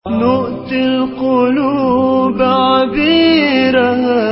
نؤتي القلوب عبيرها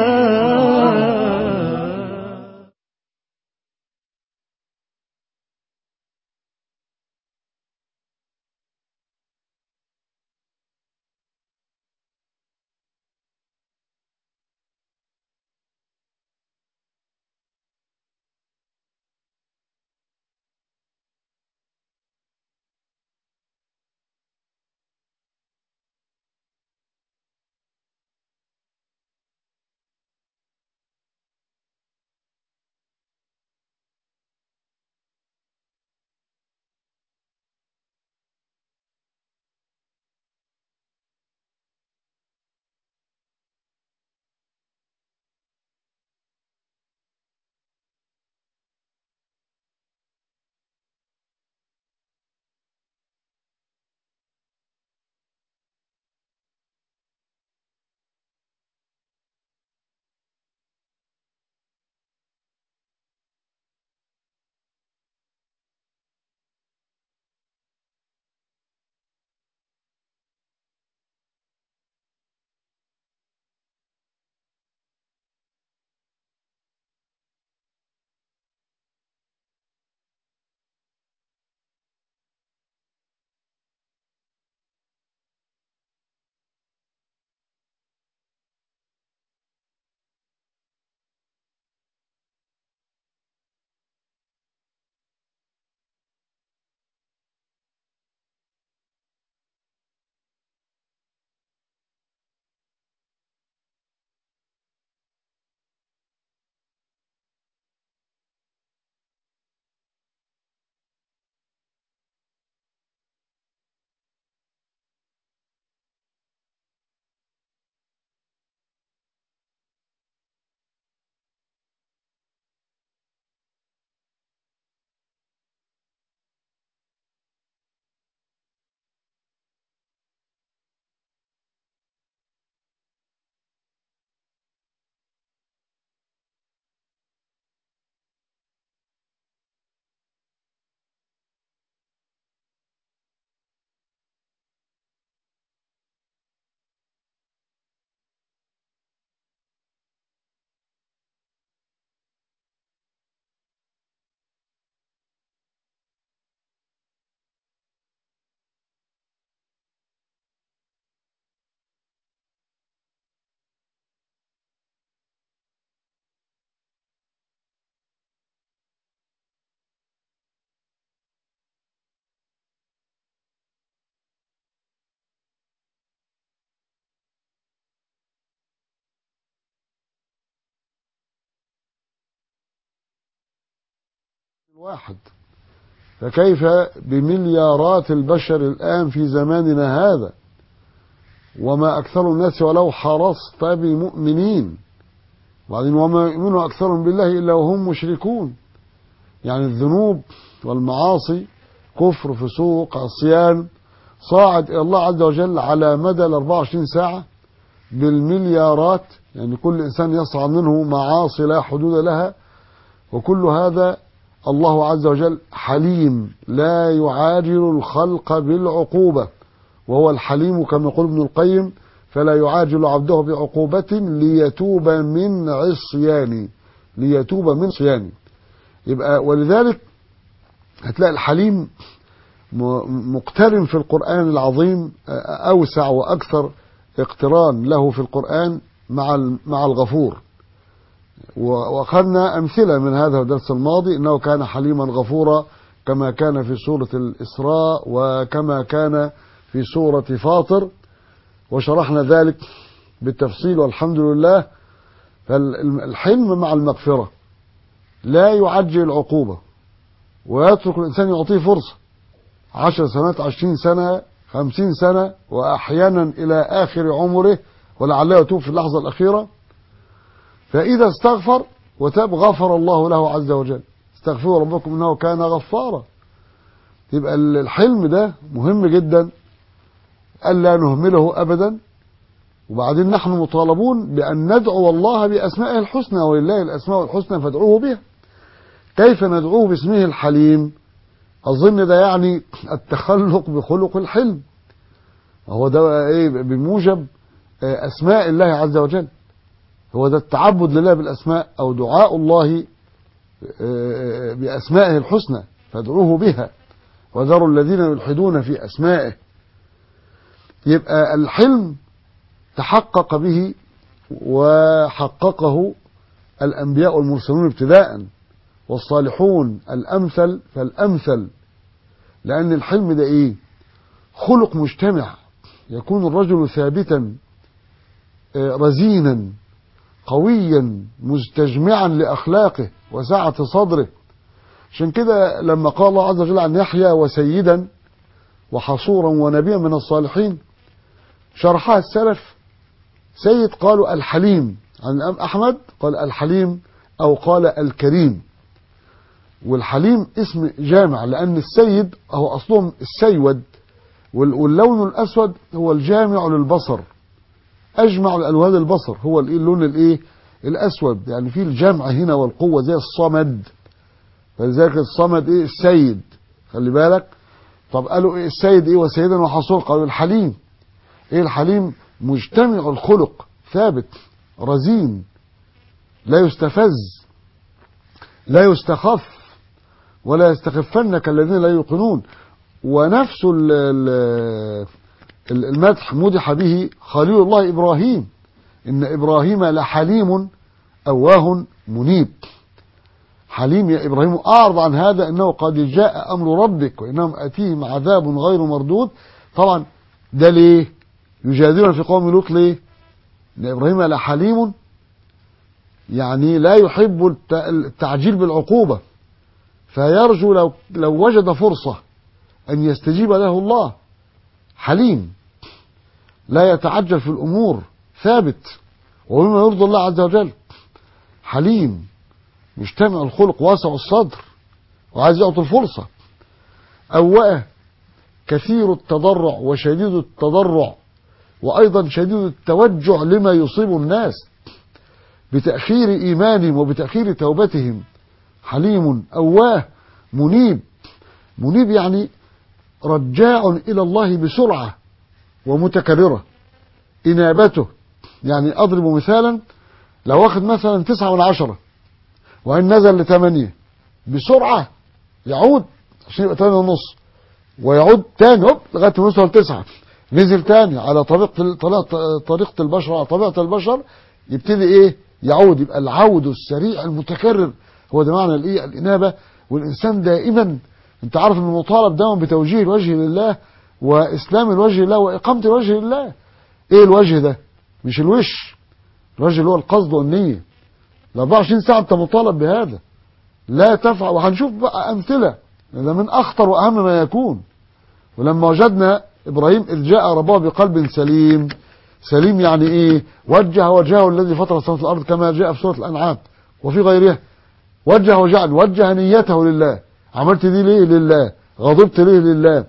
واحد فكيف بمليارات البشر الآن في زماننا هذا وما أكثر الناس ولو حرصت بمؤمنين وبعدين وما يؤمن أكثرهم بالله إلا وهم مشركون يعني الذنوب والمعاصي كفر فسوق عصيان صاعد إلى الله عز وجل على مدى ال 24 ساعة بالمليارات يعني كل إنسان يصعد منه معاصي لا حدود لها وكل هذا الله عز وجل حليم لا يعاجل الخلق بالعقوبة وهو الحليم كما يقول ابن القيم فلا يعاجل عبده بعقوبة ليتوب من عصيان ليتوب من عصيان يبقى ولذلك هتلاقي الحليم مقترن في القرآن العظيم أوسع وأكثر اقتران له في القرآن مع مع الغفور وأخذنا أمثلة من هذا الدرس الماضي أنه كان حليما غفورا كما كان في سورة الإسراء وكما كان في سورة فاطر وشرحنا ذلك بالتفصيل والحمد لله فالحلم مع المغفرة لا يعجل العقوبة ويترك الإنسان يعطيه فرصة عشر سنوات عشرين سنة خمسين سنة وأحيانا إلى آخر عمره ولعله يتوب في اللحظة الأخيرة فإذا استغفر وتاب غفر الله له عز وجل استغفروا ربكم إنه كان غفارا يبقى الحلم ده مهم جدا ألا نهمله أبدا وبعدين نحن مطالبون بأن ندعو الله بأسمائه الحسنى ولله الأسماء الحسنى فادعوه بها كيف ندعوه باسمه الحليم أظن ده يعني التخلق بخلق الحلم هو ده ايه بموجب آه، اسماء الله عز وجل هو ده التعبد لله بالاسماء او دعاء الله آه، باسمائه الحسنى فادعوه بها وذروا الذين يلحدون في اسمائه يبقى الحلم تحقق به وحققه الانبياء والمرسلون ابتداء والصالحون الامثل فالامثل لان الحلم ده ايه خلق مجتمع يكون الرجل ثابتا آه، رزينا قويا مستجمعا لاخلاقه وسعه صدره عشان كده لما قال الله عز وجل عن يحيى وسيدا وحصورا ونبيا من الصالحين شرحها السلف سيد قالوا الحليم عن الإمام أحمد قال الحليم أو قال الكريم والحليم اسم جامع لأن السيد هو أصلهم السيود وال- واللون الأسود هو الجامع للبصر أجمع الألوان البصر هو الإيه- اللون الإيه الأسود يعني فيه الجمع هنا والقوة زي الصمد فلذلك الصمد إيه السيد خلي بالك طب قالوا إيه السيد إيه وسيدا وحصول قالوا الحليم إيه الحليم مجتمع الخلق ثابت رزين لا يستفز لا يستخف ولا يستخفنك الذين لا يوقنون ونفس ال- ال- ال- المدح مدح به خليل الله إبراهيم إن إبراهيم لحليم أواه منيب حليم يا إبراهيم أعرض عن هذا إنه قد جاء أمر ربك وإنهم أتيهم عذاب غير مردود طبعا ده ليه يجادلون في قوم لوط ليه إن إبراهيم لحليم يعني لا يحب الت- التعجيل بالعقوبة فيرجو لو, لو وجد فرصة أن يستجيب له الله حليم لا يتعجل في الأمور ثابت ومما يرضي الله عز وجل حليم مجتمع الخلق واسع الصدر وعايز يعطي الفرصة أواه كثير التضرع وشديد التضرع وأيضا شديد التوجع لما يصيب الناس بتأخير إيمانهم وبتأخير توبتهم حليم أواه منيب منيب يعني رجاع إلى الله بسرعة ومتكررة إنابته يعني أضرب مثالا لو واخد مثلا تسعة من عشرة وإن نزل لثمانية بسرعة يعود عشان يبقى ثمانية ونص ويعود تاني هوب لغاية ما يوصل تسعة نزل تاني على طريقة طريقة طريقة البشر على طبيعة البشر يبتدي ايه يعود يبقى العود السريع المتكرر هو ده معنى الايه الانابه والانسان دائما انت عارف انه مطالب دائما بتوجيه الوجه لله واسلام الوجه لله واقامه الوجه لله ايه الوجه ده مش الوش الوجه اللي هو القصد والنيه ال 24 ساعه انت مطالب بهذا لا تفعل وهنشوف بقى امثله ده من اخطر واهم ما يكون ولما وجدنا ابراهيم اذ جاء رباه بقلب سليم سليم يعني ايه وجه وجهه الذي فطر السماوات والارض كما جاء في سوره الانعام وفي غيرها وجه وجعل وجه نيته لله عملت دي ليه لله غضبت ليه لله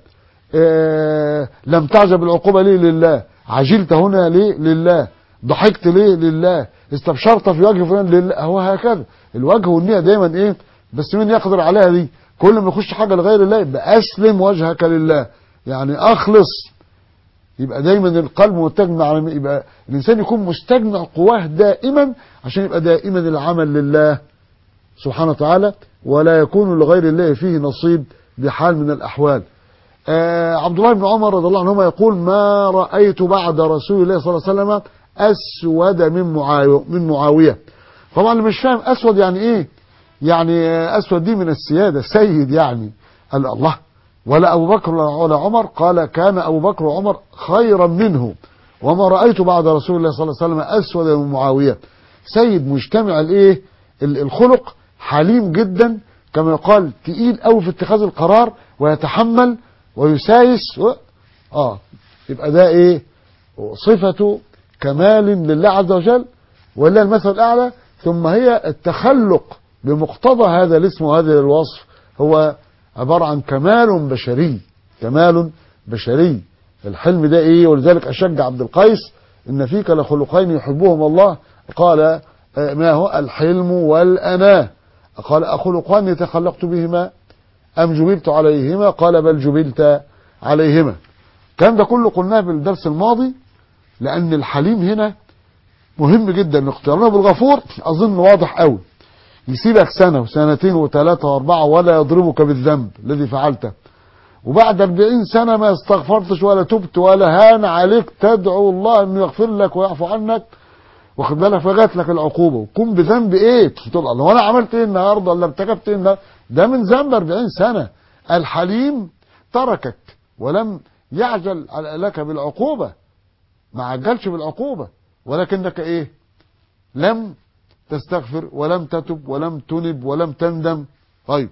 آه لم تعجب العقوبه ليه لله عجلت هنا ليه لله ضحكت ليه لله استبشرت في وجه فلان لله هو هكذا الوجه والنيه دايما ايه بس مين يقدر عليها دي كل ما يخش حاجه لغير الله يبقى اسلم وجهك لله يعني اخلص يبقى دايما القلب متجمع على يبقى الانسان يكون مستجمع قواه دائما عشان يبقى دائما العمل لله سبحانه وتعالى ولا يكون لغير الله فيه نصيب بحال من الاحوال آه عبد الله بن عمر رضي الله عنهما يقول ما رايت بعد رسول الله صلى الله عليه وسلم اسود من معاويه من معاويه طبعا اللي مش فاهم اسود يعني ايه يعني اسود دي من السياده سيد يعني قال الله ولا أبو بكر ولا عمر قال كان أبو بكر وعمر خيرا منه وما رأيت بعد رسول الله صلى الله عليه وسلم أسود من معاوية سيد مجتمع الايه الخلق حليم جدا كما يقال تقيل قوي في اتخاذ القرار ويتحمل ويسايس و... اه يبقى ده ايه صفة كمال لله عز وجل ولله المثل الأعلى ثم هي التخلق بمقتضى هذا الاسم وهذا الوصف هو عبارة عن كمال بشري كمال بشري الحلم ده ايه ولذلك اشجع عبد القيس ان فيك لخلقين يحبهم الله قال ما هو الحلم والأناة قال أخلقان تخلقت بهما أم جبلت عليهما قال بل جبلت عليهما الكلام ده كله قلناه بالدرس الماضي لأن الحليم هنا مهم جدا اقترانه بالغفور أظن واضح قوي يسيبك سنة وسنتين وثلاثة وأربعة ولا يضربك بالذنب الذي فعلته وبعد 40 سنة ما استغفرتش ولا تبت ولا هان عليك تدعو الله انه يغفر لك ويعفو عنك واخد بالك فجات لك العقوبة وكون بذنب ايه تقول الله وانا عملت ايه النهارده ولا ارتكبت ايه النهارده ده من ذنب 40 سنة الحليم تركك ولم يعجل لك بالعقوبة ما عجلش بالعقوبة ولكنك ايه لم تستغفر ولم تتب ولم تنب ولم تندم طيب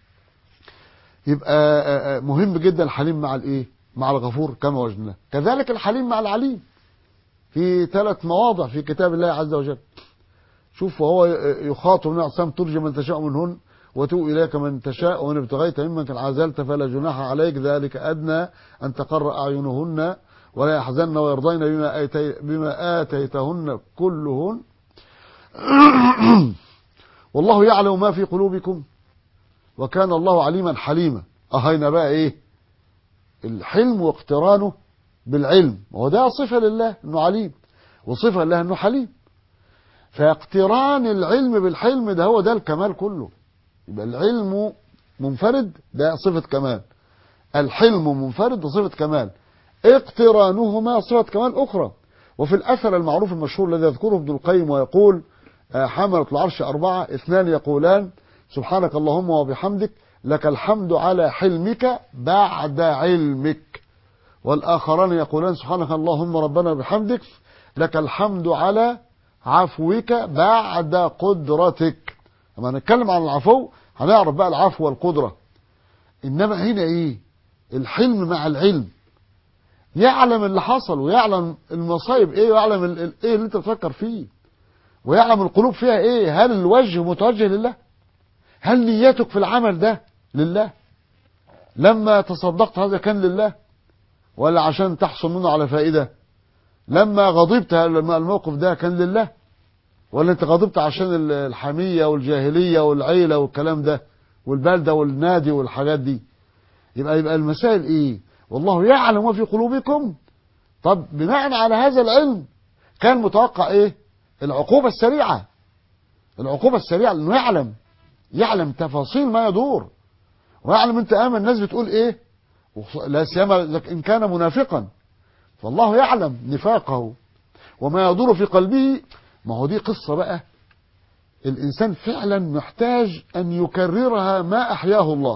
يبقى مهم جدا الحليم مع الايه مع الغفور كما وجدنا كذلك الحليم مع العليم في ثلاث مواضع في كتاب الله عز وجل شوف وهو يخاطب النبي عليه ترجي من تشاء منهن وتؤ إليك من تشاء ومن ابتغيت ممن كان عزلت فلا جناح عليك ذلك أدنى أن تقر أعينهن ولا يحزن ويرضين بما, آتي بما آتيتهن كلهن والله يعلم ما في قلوبكم وكان الله عليما حليما أهينا بقى إيه الحلم واقترانه بالعلم وهو ده صفة لله أنه عليم وصفة لله أنه حليم فاقتران العلم بالحلم ده هو ده الكمال كله يبقى العلم منفرد ده صفة كمال الحلم منفرد ده صفة كمال اقترانهما صفة كمال أخرى وفي الأثر المعروف المشهور الذي يذكره ابن القيم ويقول حملة العرش أربعة اثنان يقولان سبحانك اللهم وبحمدك لك الحمد على حلمك بعد علمك والآخران يقولان سبحانك اللهم ربنا وبحمدك لك الحمد على عفوك بعد قدرتك لما نتكلم عن العفو هنعرف بقى العفو والقدرة إنما هنا إيه الحلم مع العلم يعلم اللي حصل ويعلم المصايب إيه ويعلم إيه اللي أنت بتفكر فيه ويعلم القلوب فيها إيه هل الوجه متوجه لله هل نيتك في العمل ده لله لما تصدقت هذا كان لله ولا عشان تحصل منه على فائدة لما غضبت الموقف ده كان لله ولا انت غضبت عشان الحمية والجاهلية والعيلة والكلام ده والبلدة والنادي والحاجات دي يبقى يبقى المسائل ايه والله يعلم ما في قلوبكم طب بناء على هذا العلم كان متوقع ايه العقوبة السريعة العقوبة السريعة لانه يعلم يعلم تفاصيل ما يدور ويعلم انت امن الناس بتقول ايه لا سيما ان كان منافقا فالله يعلم نفاقه وما يدور في قلبه ما هو دي قصة بقى الإنسان فعلا محتاج أن يكررها ما أحياه الله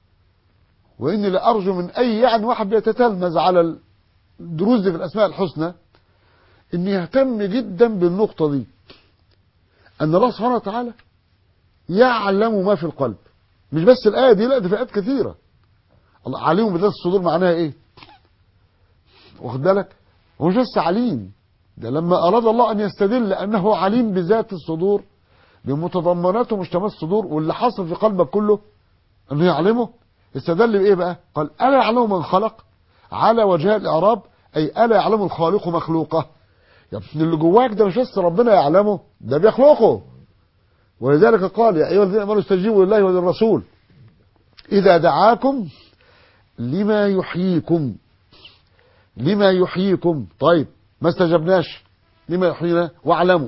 وإني لأرجو من أي يعني واحد بيتتلمذ على الدروس دي في الأسماء الحسنى أن يهتم جدا بالنقطة دي أن الله سبحانه وتعالى يعلم ما في القلب مش بس الآية دي لا دي في آيات كثيرة الله عليم بذات الصدور معناها إيه واخد بالك هو مش بس عليم ده لما أراد الله أن يستدل أنه عليم بذات الصدور بمتضمنات ومشتمات الصدور واللي حصل في قلبك كله أنه يعلمه استدل بإيه بقى قال ألا يعلم من خلق على وجه الإعراب أي ألا يعلم الخالق مخلوقه يا ابن اللي جواك ده مش بس ربنا يعلمه ده بيخلقه ولذلك قال يا أيها الذين آمنوا استجيبوا لله وللرسول إذا دعاكم لما يحييكم لما يحييكم طيب ما استجبناش لما يحيينا واعلموا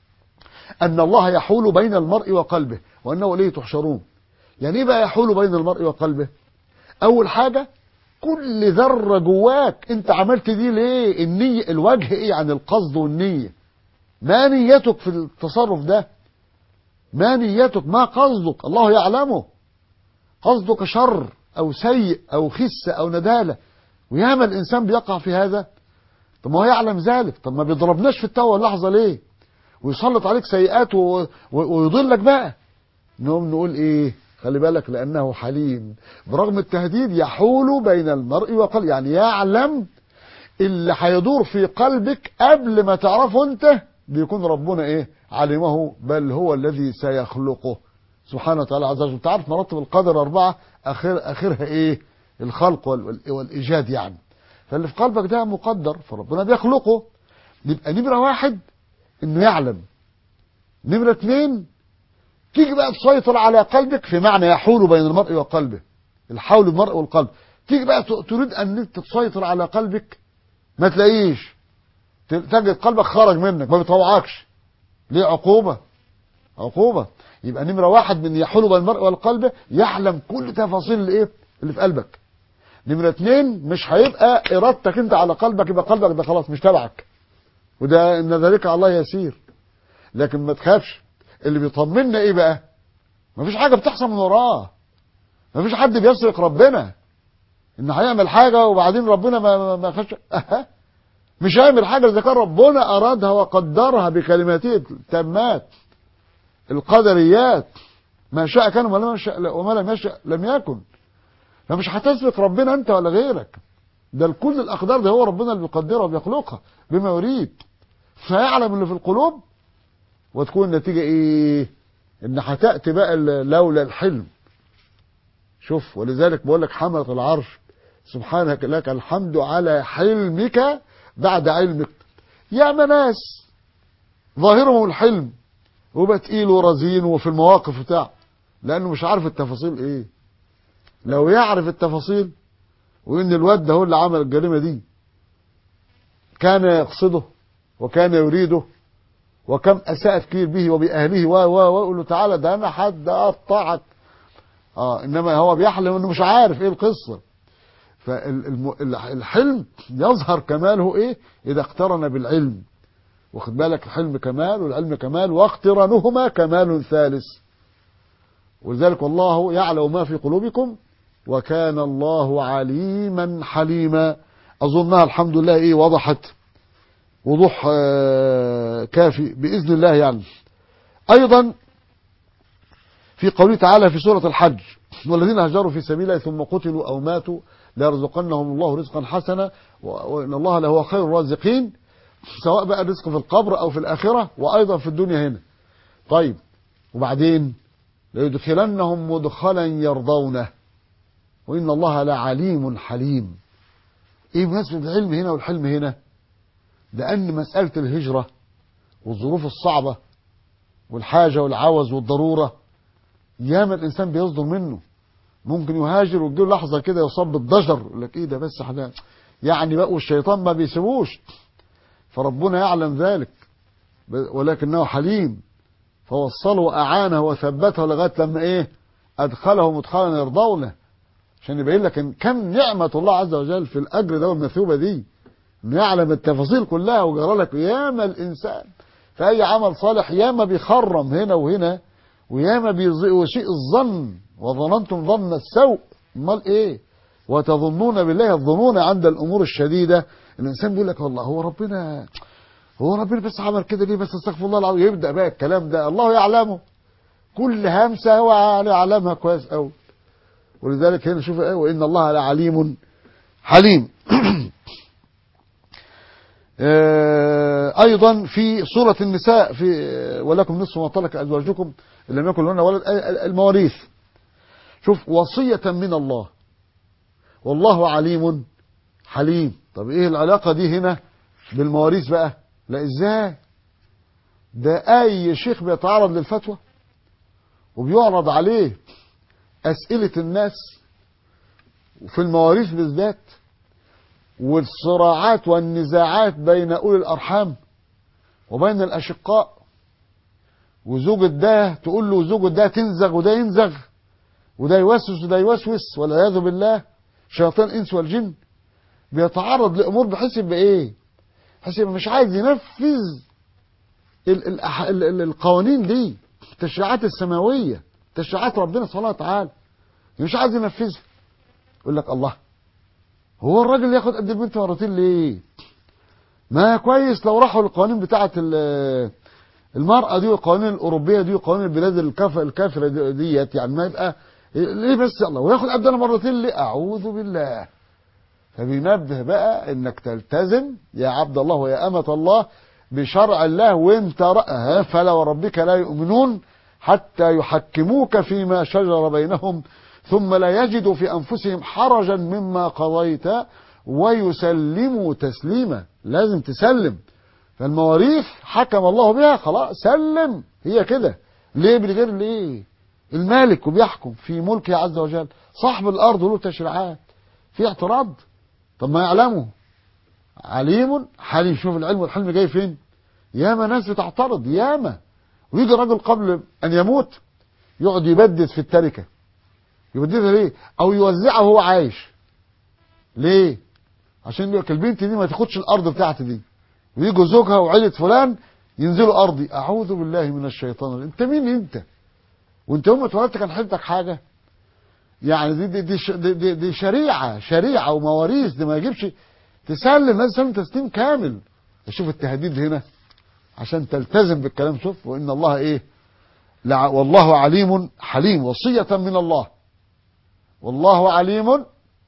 أن الله يحول بين المرء وقلبه وأنه إليه تحشرون يعني إيه بقى يحول بين المرء وقلبه أول حاجة كل ذرة جواك أنت عملت دي ليه النية الوجه إيه عن القصد والنية ما نيتك في التصرف ده ما نيتك ما قصدك الله يعلمه قصدك شر أو سيء أو خس أو ندالة وياما الإنسان بيقع في هذا طب ما هو يعلم ذلك طب ما بيضربناش في التوى اللحظة ليه ويسلط عليك سيئات و... و... ويضلك بقى نقوم نقول ايه خلي بالك لأنه حليم برغم التهديد يحول بين المرء وقلب يعني يعلم اللي هيدور في قلبك قبل ما تعرفه انت بيكون ربنا ايه علمه بل هو الذي سيخلقه سبحانه وتعالى عز وجل تعرف مراتب القدر أربعة آخر آخرها ايه الخلق وال... والإيجاد يعني فاللي في قلبك ده مقدر فربنا بيخلقه يبقى نمرة واحد انه يعلم نمرة اتنين تيجي بقى تسيطر على قلبك في معنى يحول بين المرء وقلبه الحول المرء والقلب تيجي بقى ت- تريد ان انت تسيطر على قلبك ما تلاقيش ت- تجد قلبك خرج منك ما بيطوعكش ليه عقوبة عقوبة يبقى نمرة واحد من يحول بين المرء والقلب يعلم كل تفاصيل الايه اللي في قلبك نمرة اتنين مش هيبقى ارادتك انت على قلبك يبقى قلبك ده خلاص مش تبعك وده ان ذلك على الله يسير لكن ما تخافش اللي بيطمنا ايه بقى مفيش حاجة بتحصل من وراه مفيش حد بيسرق ربنا ان هيعمل حاجة وبعدين ربنا ما ما ما خش أه. مش هيعمل حاجة اذا كان ربنا ارادها وقدرها بكلماته التامات القدريات ما شاء كان وما لم يشاء وما لم يشاء لم يكن فمش هتسبق ربنا انت ولا غيرك ده كل الاقدار ده هو ربنا اللي بيقدرها وبيخلقها بما يريد فيعلم اللي في القلوب وتكون النتيجة ايه ان هتأتي بقى ال- لولا الحلم شوف ولذلك بقول لك حملة العرش سبحانك لك الحمد على حلمك بعد علمك يا ناس ظاهرهم الحلم وبقى تقيل ورزين وفي المواقف بتاع لانه مش عارف التفاصيل ايه لو يعرف التفاصيل وان الواد ده هو اللي عمل الجريمه دي كان يقصده وكان يريده وكم اساء كثير به وباهله و و ويقول له تعالى ده انا حد اقطعك اه انما هو بيحلم انه مش عارف ايه القصه فالحلم يظهر كماله ايه اذا اقترن بالعلم واخد بالك الحلم كمال والعلم كمال واقترانهما كمال ثالث ولذلك والله يعلم ما في قلوبكم وكان الله عليما حليما اظنها الحمد لله ايه وضحت وضوح آه، كافي باذن الله يعني ايضا في قوله تعالى في سوره الحج والذين هاجروا في سبيل الله ثم قتلوا او ماتوا ليرزقنهم الله رزقا حسنا و- وان الله لهو خير الرازقين سواء بقى الرزق في القبر او في الاخره وايضا في الدنيا هنا طيب وبعدين ليدخلنهم مدخلا يرضونه وان الله لعليم حليم ايه مناسبه العلم هنا والحلم هنا لان مساله الهجره والظروف الصعبه والحاجه والعوز والضروره ياما الانسان بيصدر منه ممكن يهاجر وتجيله لحظه كده يصاب بالضجر يقول لك ايه ده بس احنا يعني بقى والشيطان ما بيسيبوش فربنا يعلم ذلك ب- ولكنه حليم فوصله وأعانه وثبته لغاية لما إيه أدخله مدخلا يرضونه عشان يبين لك إن كم نعمة الله عز وجل في الأجر ده والمثوبة دي إنه يعلم التفاصيل كلها وجرى لك ياما الإنسان في أي عمل صالح ياما بيخرم هنا وهنا وياما بيسيء الظن وظننتم ظن السوء امال ايه وتظنون بالله الظنون عند الامور الشديده الانسان بيقول لك والله هو ربنا هو ربنا بس عمل كده ليه بس استغفر الله العظيم يبدا بقى الكلام ده الله يعلمه كل همسه هو يعلمها كويس قوي ولذلك هنا شوف ايه وان الله لعليم حليم آه، ايضا في سوره النساء في ولكم نصف ما ترك ازواجكم ان لم يكن لهن ولد آه، المواريث شوف وصيه من الله والله عليم حليم طب ايه العلاقه دي هنا بالمواريث بقى لا ازاي ده اي شيخ بيتعرض للفتوى وبيعرض عليه اسئله الناس وفي المواريث بالذات والصراعات والنزاعات بين اولي الارحام وبين الاشقاء وزوجة ده تقول له زوجة ده تنزغ وده ينزغ وده يوسوس وده يوسوس والعياذ بالله شياطين الانس والجن بيتعرض لامور بحيث يبقى ايه؟ بحيث يبقى مش عايز ينفذ ال ال ال ال القوانين دي التشريعات السماويه تشريعات ربنا سبحانه وتعالى مش عايز ينفذها يقول لك الله هو الراجل ياخد قد البنت مرتين ليه؟ ما كويس لو راحوا القوانين بتاعه ال- المرأة دي والقوانين الأوروبية دي وقوانين البلاد الكاف- الكافرة دي- ديت يعني ما يبقى ليه بس الله وياخد قدنا مرتين ليه؟ أعوذ بالله فبينبه بقى انك تلتزم يا عبد الله ويا أمة الله بشرع الله وانت رأها فلا وربك لا يؤمنون حتى يحكموك فيما شجر بينهم ثم لا يجدوا في أنفسهم حرجا مما قضيت ويسلموا تسليما لازم تسلم فالمواريث حكم الله بها خلاص سلم هي كده ليه بالغير ليه المالك وبيحكم في ملكه عز وجل صاحب الأرض له تشريعات في اعتراض طب ما يعلمه عليم حليم شوف العلم والحلم جاي فين ياما ناس بتعترض ياما ويجي الراجل قبل ان يموت يقعد يبدد في التركه يبددها ليه او يوزعها وهو عايش ليه عشان يقول لك البنت دي ما تاخدش الارض بتاعتي دي ويجوا زوجها وعيله فلان ينزلوا ارضي اعوذ بالله من الشيطان الرجيم. انت مين انت وانت يوم ما اتولدت كان حيلتك حاجه يعني دي دي, دي, ش- دي, دي, دي شريعه شريعه ومواريث دي ما يجيبش تسلم لازم تسلم تسليم كامل شوف التهديد هنا عشان تلتزم بالكلام شوف وان الله ايه لع- والله عليم حليم وصيه من الله والله عليم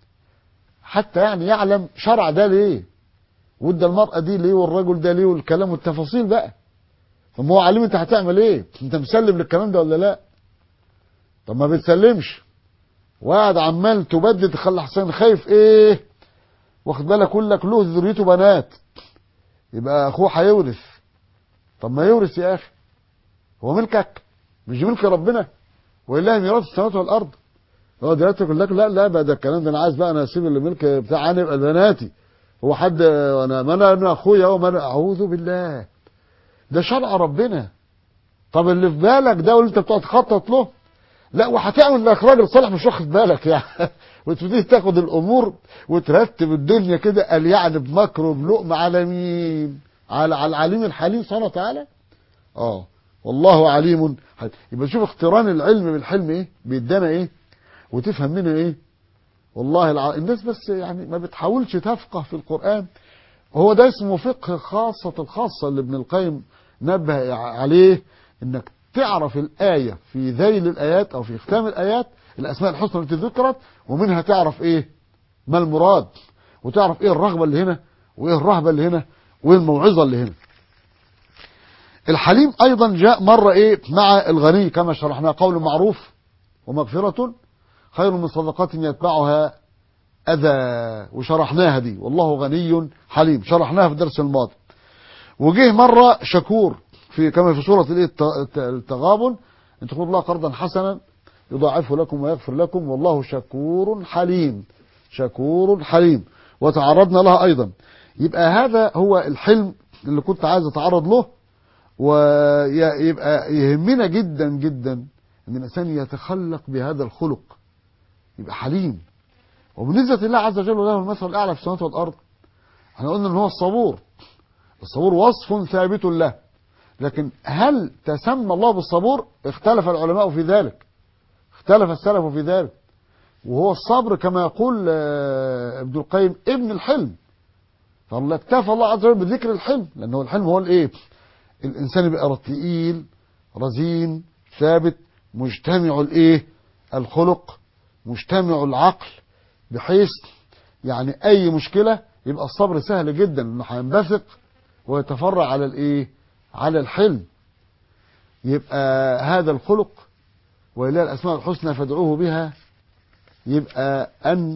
حتى يعني يعلم شرع ده ليه وادى المرأة دي ليه والرجل ده ليه والكلام والتفاصيل بقى طب ما هو عليم انت هتعمل ايه انت مسلم للكلام ده ولا لا طب ما بتسلمش وقاعد عمال تبدد تخلي حسين خايف ايه واخد بالك يقول لك له ذريته بنات يبقى اخوه هيورث طب ما يورث يا اخي هو ملكك مش ملك ربنا ولله ميراث السماوات والارض هو دلوقتي يقول لك لا لا بقى ده الكلام ده انا عايز بقى انا اسيب الملك بتاع انا يبقى بناتي هو حد انا ما انا انا اخويا هو ما انا اعوذ بالله ده شرع ربنا طب اللي في بالك ده واللي انت بتقعد تخطط له لا وهتعمل انك راجل صالح مش واخد بالك يعني وتبتدي تاخد الامور وترتب الدنيا كده قال يعني بمكر وبلقم على مين؟ على على العليم الحليم سبحانه وتعالى؟ اه والله عليم حليم يبقى شوف اقتران العلم بالحلم ايه؟ بيدانا ايه؟ وتفهم منها ايه؟ والله الع... الناس بس يعني ما بتحاولش تفقه في القرآن هو ده اسمه فقه خاصة الخاصة اللي ابن القيم نبه عليه انك تعرف الآية في ذيل الآيات أو في ختام الآيات الأسماء الحسنى التي ذكرت ومنها تعرف إيه ما المراد وتعرف إيه الرغبة اللي هنا وإيه الرهبة اللي هنا وإيه الموعظة اللي هنا الحليم أيضا جاء مرة إيه مع الغني كما شرحنا قول معروف ومغفرة خير من صدقات يتبعها أذى وشرحناها دي والله غني حليم شرحناها في الدرس الماضي وجه مرة شكور في كما في سورة الإيه الت- الت- التغابن ان تقول الله قرضا حسنا يضاعفه لكم ويغفر لكم والله شكور حليم شكور حليم وتعرضنا لها أيضا يبقى هذا هو الحلم اللي كنت عايز أتعرض له ويبقى يهمنا جدا جدا ان الانسان يتخلق بهذا الخلق يبقى حليم وبالنسبه لله عز وجل له المثل الاعلى في السماوات والارض احنا قلنا ان هو الصبور الصبور وصف ثابت له لكن هل تسمى الله بالصبور اختلف العلماء في ذلك اختلف السلف في ذلك وهو الصبر كما يقول آه، ابن القيم ابن الحلم فالله اكتفى الله عز وجل بذكر الحلم لانه الحلم هو الايه الانسان يبقى رتيل رزين ثابت مجتمع الايه الخلق مجتمع العقل بحيث يعني اي مشكله يبقى الصبر سهل جدا انه هينبثق ويتفرع على الايه على الحلم يبقى هذا الخلق ولله الاسماء الحسنى فادعوه بها يبقى ان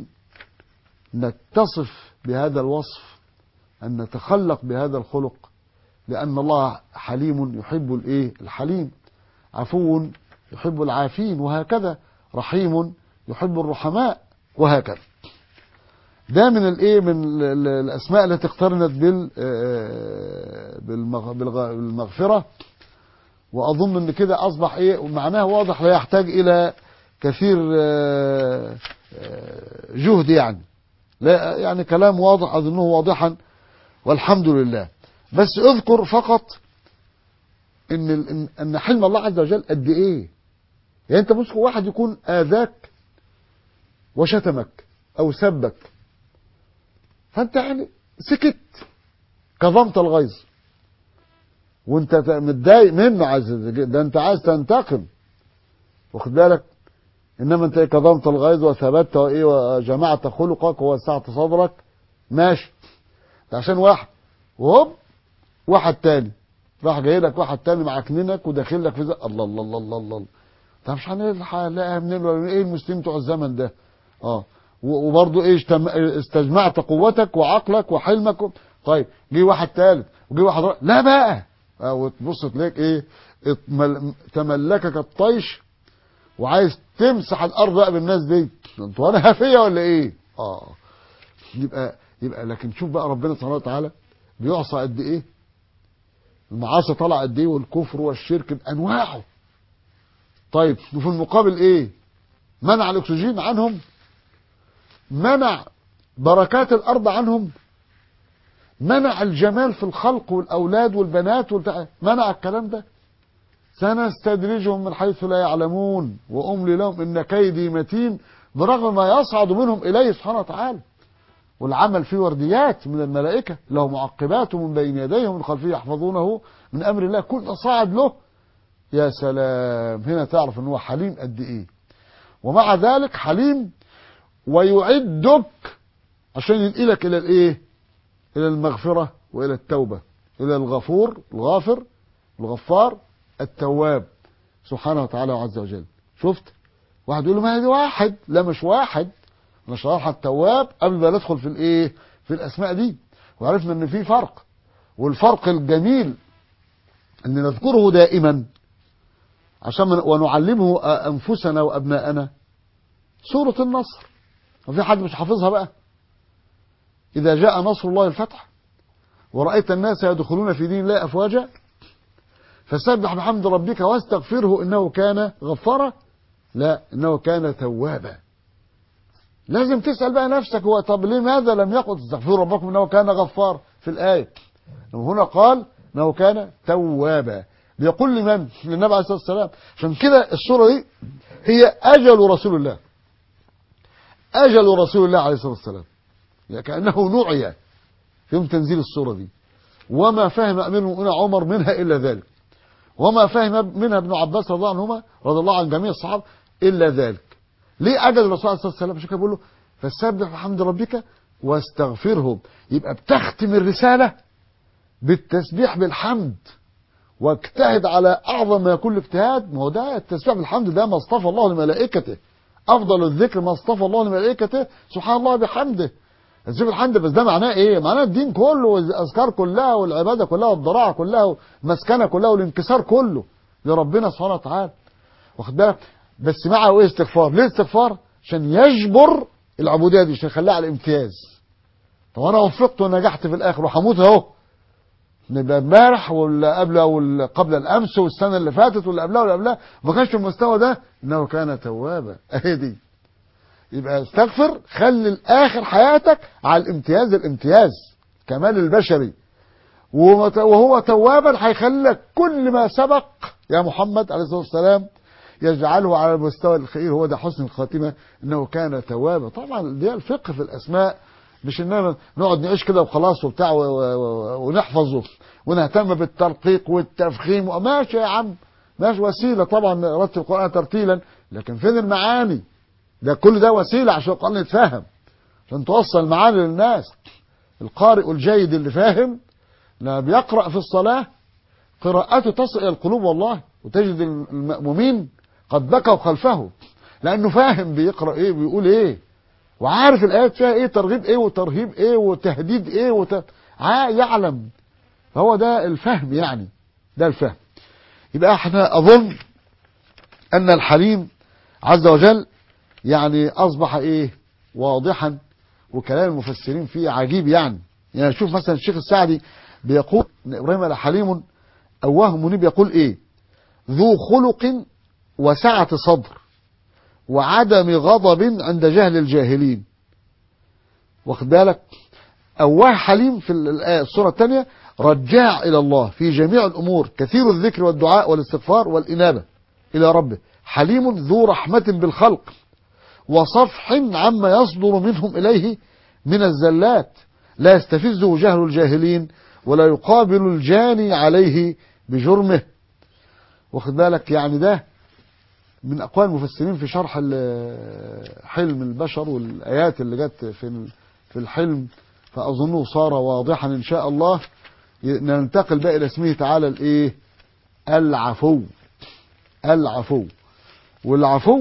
نتصف بهذا الوصف ان نتخلق بهذا الخلق لأن الله حليم يحب الإيه الحليم عفو يحب العافين وهكذا رحيم يحب الرحماء وهكذا ده من الايه من ال- ال- الاسماء التي اقترنت بال آه، بالمغ- بالغ- بالمغفره واظن ان كده اصبح ايه ومعناه واضح لا يحتاج الى كثير آه، آه، جهد يعني لا يعني كلام واضح اظنه واضحا والحمد لله بس اذكر فقط ان ال- ان ان حلم الله عز وجل قد ايه يعني انت بص واحد يكون اذاك وشتمك او سبك فانت يعني سكت كظمت الغيظ وانت ت- متضايق منه عايز ده انت عايز تنتقم واخد بالك انما انت إيه كظمت الغيظ وثبت وايه وجمعت خلقك ووسعت صدرك ماشي ده عشان واحد وهوب واحد تاني راح جاي لك واحد تاني معكننك وداخل لك في زي... الله الله الله الله الله طب مش هنلاقيها منين ولا من ايه المسلمين بتوع الزمن ده اه و- وبرضه ايه اجتم... استجمعت قوتك وعقلك وحلمك و... طيب جه واحد تالت وجه واحد رابع لا بقى آه وتبص تلاقيك ايه اتمل... تملكك الطيش وعايز تمسح الارض بقى بالناس دي انتوا انا هفيه ولا ايه اه يبقى يبقى لكن شوف بقى ربنا سبحانه وتعالى بيعصى قد ايه المعاصي طالعه قد ايه والكفر والشرك بانواعه طيب وفي المقابل ايه منع الاكسجين عنهم منع بركات الارض عنهم منع الجمال في الخلق والاولاد والبنات والبتاع منع الكلام ده سنستدرجهم من حيث لا يعلمون واملي لهم ان كيدي متين برغم ما يصعد منهم اليه سبحانه وتعالى والعمل فيه ورديات من الملائكه له معقبات من بين يديه ومن خلفه يحفظونه من امر الله كل صاعد له يا سلام هنا تعرف ان هو حليم قد ايه ومع ذلك حليم ويعدك عشان ينقلك الى الايه الى المغفره والى التوبه الى الغفور الغافر الغفار التواب سبحانه وتعالى وعز وجل شفت واحد يقول له ما هي واحد لا مش واحد انا شرحها التواب قبل ما ندخل في الايه في الاسماء دي وعرفنا ان في فرق والفرق الجميل ان نذكره دائما عشان من ونعلمه انفسنا وابناءنا سوره النصر وفي حد مش حافظها بقى اذا جاء نصر الله الفتح ورأيت الناس يدخلون في دين الله افواجا فسبح بحمد ربك واستغفره انه كان غفارا لا انه كان توابا لازم تسأل بقى نفسك هو طب لماذا لم يقل استغفروا ربكم انه كان غفار في الآية هنا قال انه كان توابا بيقول لمن للنبي عليه الصلاة والسلام عشان كده السورة دي هي أجل رسول الله أجل رسول الله عليه الصلاة والسلام يعني كأنه نوعي في يوم تنزيل السورة دي وما فهم أمير المؤمنين عمر منها إلا ذلك وما فهم منها ابن عباس رضي الله عنهما رضي الله عن جميع الصحابة إلا ذلك ليه أجل الرسول عليه الصلاة والسلام عشان كده بيقول له فسبح بحمد ربك واستغفره يبقى بتختم الرسالة بالتسبيح بالحمد واجتهد على أعظم ما يكون الاجتهاد ما هو ده التسبيح بالحمد ده ما اصطفى الله لملائكته أفضل الذكر ما اصطفى الله لملائكته سبحان الله بحمده التسبيح بالحمد بس ده معناه إيه؟ معناه الدين كله والأذكار كلها والعبادة كلها والضراعة كلها والمسكنة كلها والانكسار كله لربنا سبحانه وتعالى واخد بالك بس معه ايه استغفار ليه استغفار عشان يجبر العبوديه دي عشان يخليها على الامتياز طب انا وفقت ونجحت في الاخر وهموت اهو نبقى امبارح ولا قبل ولا قبل الامس والسنه اللي فاتت ولا قبلها ولا قبلها ما كانش في المستوى ده انه كان توابا اهي دي يبقى استغفر خلي الاخر حياتك على الامتياز الامتياز كمال البشري وهو توابا هيخلي لك كل ما سبق يا محمد عليه الصلاه والسلام يجعله على المستوى الخير هو ده حسن الخاتمة انه كان توابا طبعا ده الفقه في الاسماء مش اننا نقعد نعيش كده وخلاص وبتاع ونحفظه ونهتم بالترقيق والتفخيم ماشي يا عم ماشي وسيلة طبعا رتب القرآن ترتيلا لكن فين المعاني ده كل ده وسيلة عشان القرآن يتفهم عشان توصل المعاني للناس القارئ الجيد اللي فاهم لما بيقرأ في الصلاة قراءته تصل إلى القلوب والله وتجد المأمومين قد بكوا خلفه لانه فاهم بيقرا ايه بيقول ايه وعارف الايات فيها ايه ترغيب ايه وترهيب ايه وتهديد ايه وت... يعلم فهو ده الفهم يعني ده الفهم يبقى احنا اظن ان الحليم عز وجل يعني اصبح ايه واضحا وكلام المفسرين فيه عجيب يعني يعني شوف مثلا الشيخ السعدي بيقول ان ابراهيم الحليم اواه منيب يقول ايه ذو خلق وسعة صدر وعدم غضب عند جهل الجاهلين واخد بالك أواه حليم في الآية السورة الثانية رجاع إلى الله في جميع الأمور كثير الذكر والدعاء والاستغفار والإنابة إلى ربه حليم ذو رحمة بالخلق وصفح عما يصدر منهم إليه من الزلات لا يستفزه جهل الجاهلين ولا يقابل الجاني عليه بجرمه واخد بالك يعني ده من اقوال المفسرين في شرح حلم البشر والايات اللي جت في في الحلم فاظنه صار واضحا ان شاء الله ننتقل بقى الى اسمه تعالى الايه العفو العفو والعفو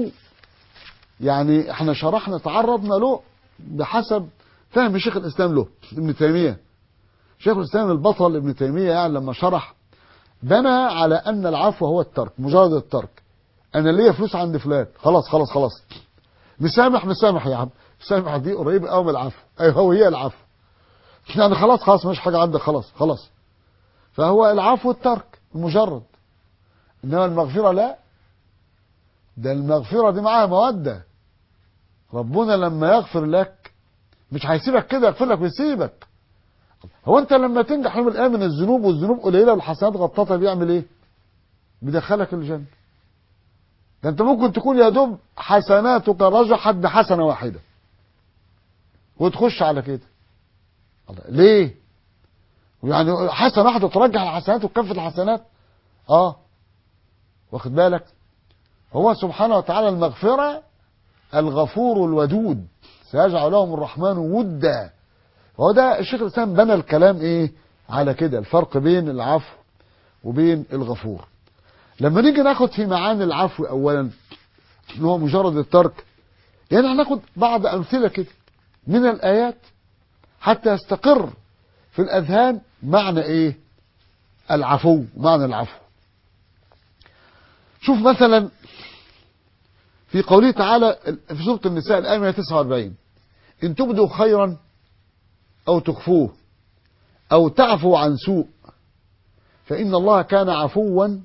يعني احنا شرحنا تعرضنا له بحسب فهم شيخ الاسلام له ابن تيميه شيخ الاسلام البطل ابن تيميه يعني لما شرح بنى على ان العفو هو الترك مجرد الترك انا ليا فلوس عند فلان خلاص خلاص خلاص مسامح مسامح يا عم سامح دي قريبة قوي من العفو أي هو هي العفو يعني خلاص خلاص مش حاجة عندك خلاص خلاص فهو العفو الترك مجرد إنما المغفرة لا ده المغفرة دي معاها مودة ربنا لما يغفر لك مش هيسيبك كده يغفر لك ويسيبك هو انت لما تنجح يوم القيامه من الذنوب والذنوب قليله والحسنات غطتها بيعمل ايه؟ بيدخلك الجنه. ده انت ممكن تكون يا دوب حسناتك رجحت بحسنه واحده. وتخش على كده. الله ليه؟ يعني حسنه واحده ترجح الحسنات وتكفي الحسنات؟ اه. واخد بالك؟ هو سبحانه وتعالى المغفره الغفور الودود سيجعل لهم الرحمن ودا وهو ده الشيخ الاسلام بنى الكلام ايه على كده الفرق بين العفو وبين الغفور لما نيجي ناخد في معاني العفو اولا ان هو مجرد الترك يعني هناخد بعض امثله كده من الايات حتى يستقر في الاذهان معنى ايه العفو معنى العفو شوف مثلا في قوله تعالى في سوره النساء الايه 149 ان تبدوا خيرا أو تخفوه أو تعفو عن سوء فإن الله كان عفوا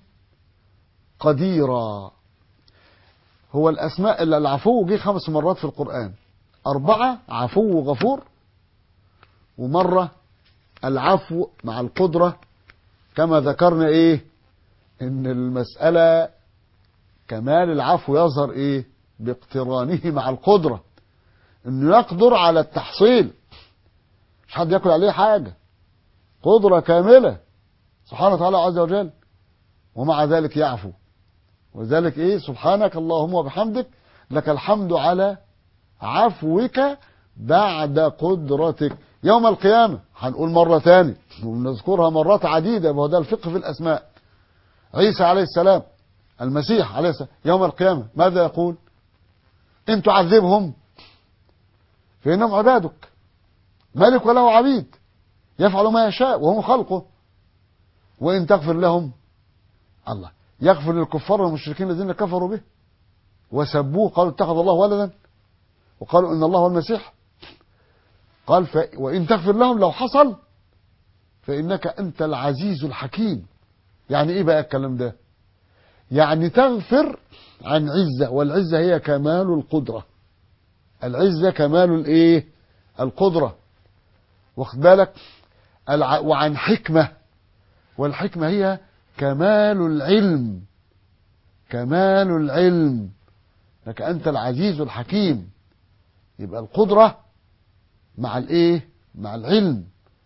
قديرا هو الأسماء العفو جه خمس مرات في القرآن أربعة عفو غفور ومرة العفو مع القدرة كما ذكرنا إيه إن المسألة كمال العفو يظهر إيه باقترانه مع القدرة إنه يقدر على التحصيل مش حد ياكل عليه حاجة قدرة كاملة سبحانه وتعالى عز وجل ومع ذلك يعفو وذلك ايه سبحانك اللهم وبحمدك لك الحمد على عفوك بعد قدرتك يوم القيامة هنقول مرة تاني ونذكرها مرات عديدة وهو ده الفقه في الأسماء عيسى عليه السلام المسيح عليه السلام يوم القيامة ماذا يقول إن تعذبهم فإنهم عبادك ملك وله عبيد يفعل ما يشاء وهم خلقه وإن تغفر لهم الله يغفر للكفار والمشركين الذين كفروا به وسبوه قالوا اتخذ الله ولدا وقالوا إن الله هو المسيح قال ف... وإن تغفر لهم لو حصل فإنك أنت العزيز الحكيم يعني إيه بقى الكلام ده يعني تغفر عن عزة والعزة هي كمال القدرة العزة كمال الإيه القدرة واخد بالك الع... وعن حكمة والحكمة هي كمال العلم كمال العلم لك أنت العزيز الحكيم يبقى القدرة مع الإيه مع العلم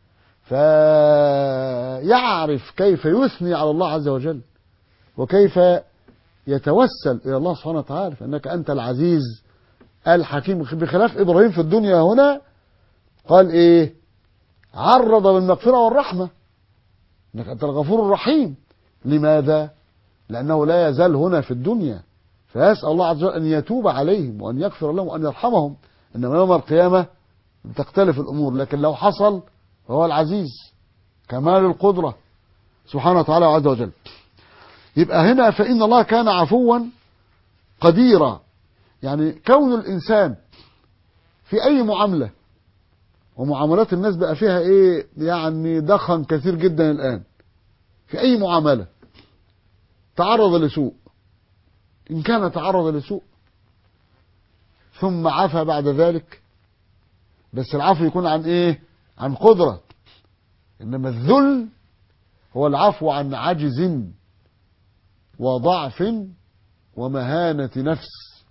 فيعرف كيف يثني على الله عز وجل وكيف يتوسل إلى الله سبحانه وتعالى فإنك أنت العزيز الحكيم بخلاف إبراهيم في الدنيا هنا قال إيه عرض بالمغفرة والرحمة انك انت الغفور الرحيم لماذا لانه لا يزال هنا في الدنيا فيسأل الله عز وجل ان يتوب عليهم وان يغفر لهم وان يرحمهم انما يوم القيامة تختلف الامور لكن لو حصل فهو العزيز كمال القدرة سبحانه وتعالى عز وجل يبقى هنا فإن الله كان عفوا قديرا يعني كون الإنسان في أي معاملة ومعاملات الناس بقى فيها ايه يعني دخن كثير جدا الان في اي معاملة تعرض لسوء ان كان تعرض لسوء ثم عفى بعد ذلك بس العفو يكون عن ايه عن قدرة انما الذل هو العفو عن عجز وضعف ومهانة نفس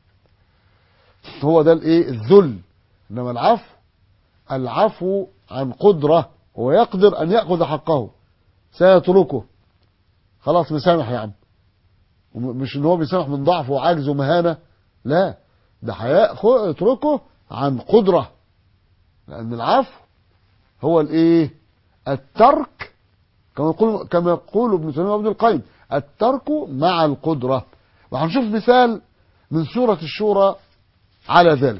هو ده الايه الذل انما العفو العفو عن قدرة هو يقدر أن يأخذ حقه سيتركه خلاص مسامح يا عم مش ان هو بيسامح من ضعف وعجز ومهانة لا ده هيأخذ يتركه عن قدرة لأن العفو هو الايه الترك كما يقول كما يقول ابن تيمية وابن القيم الترك مع القدرة وهنشوف مثال من سورة الشورى على ذلك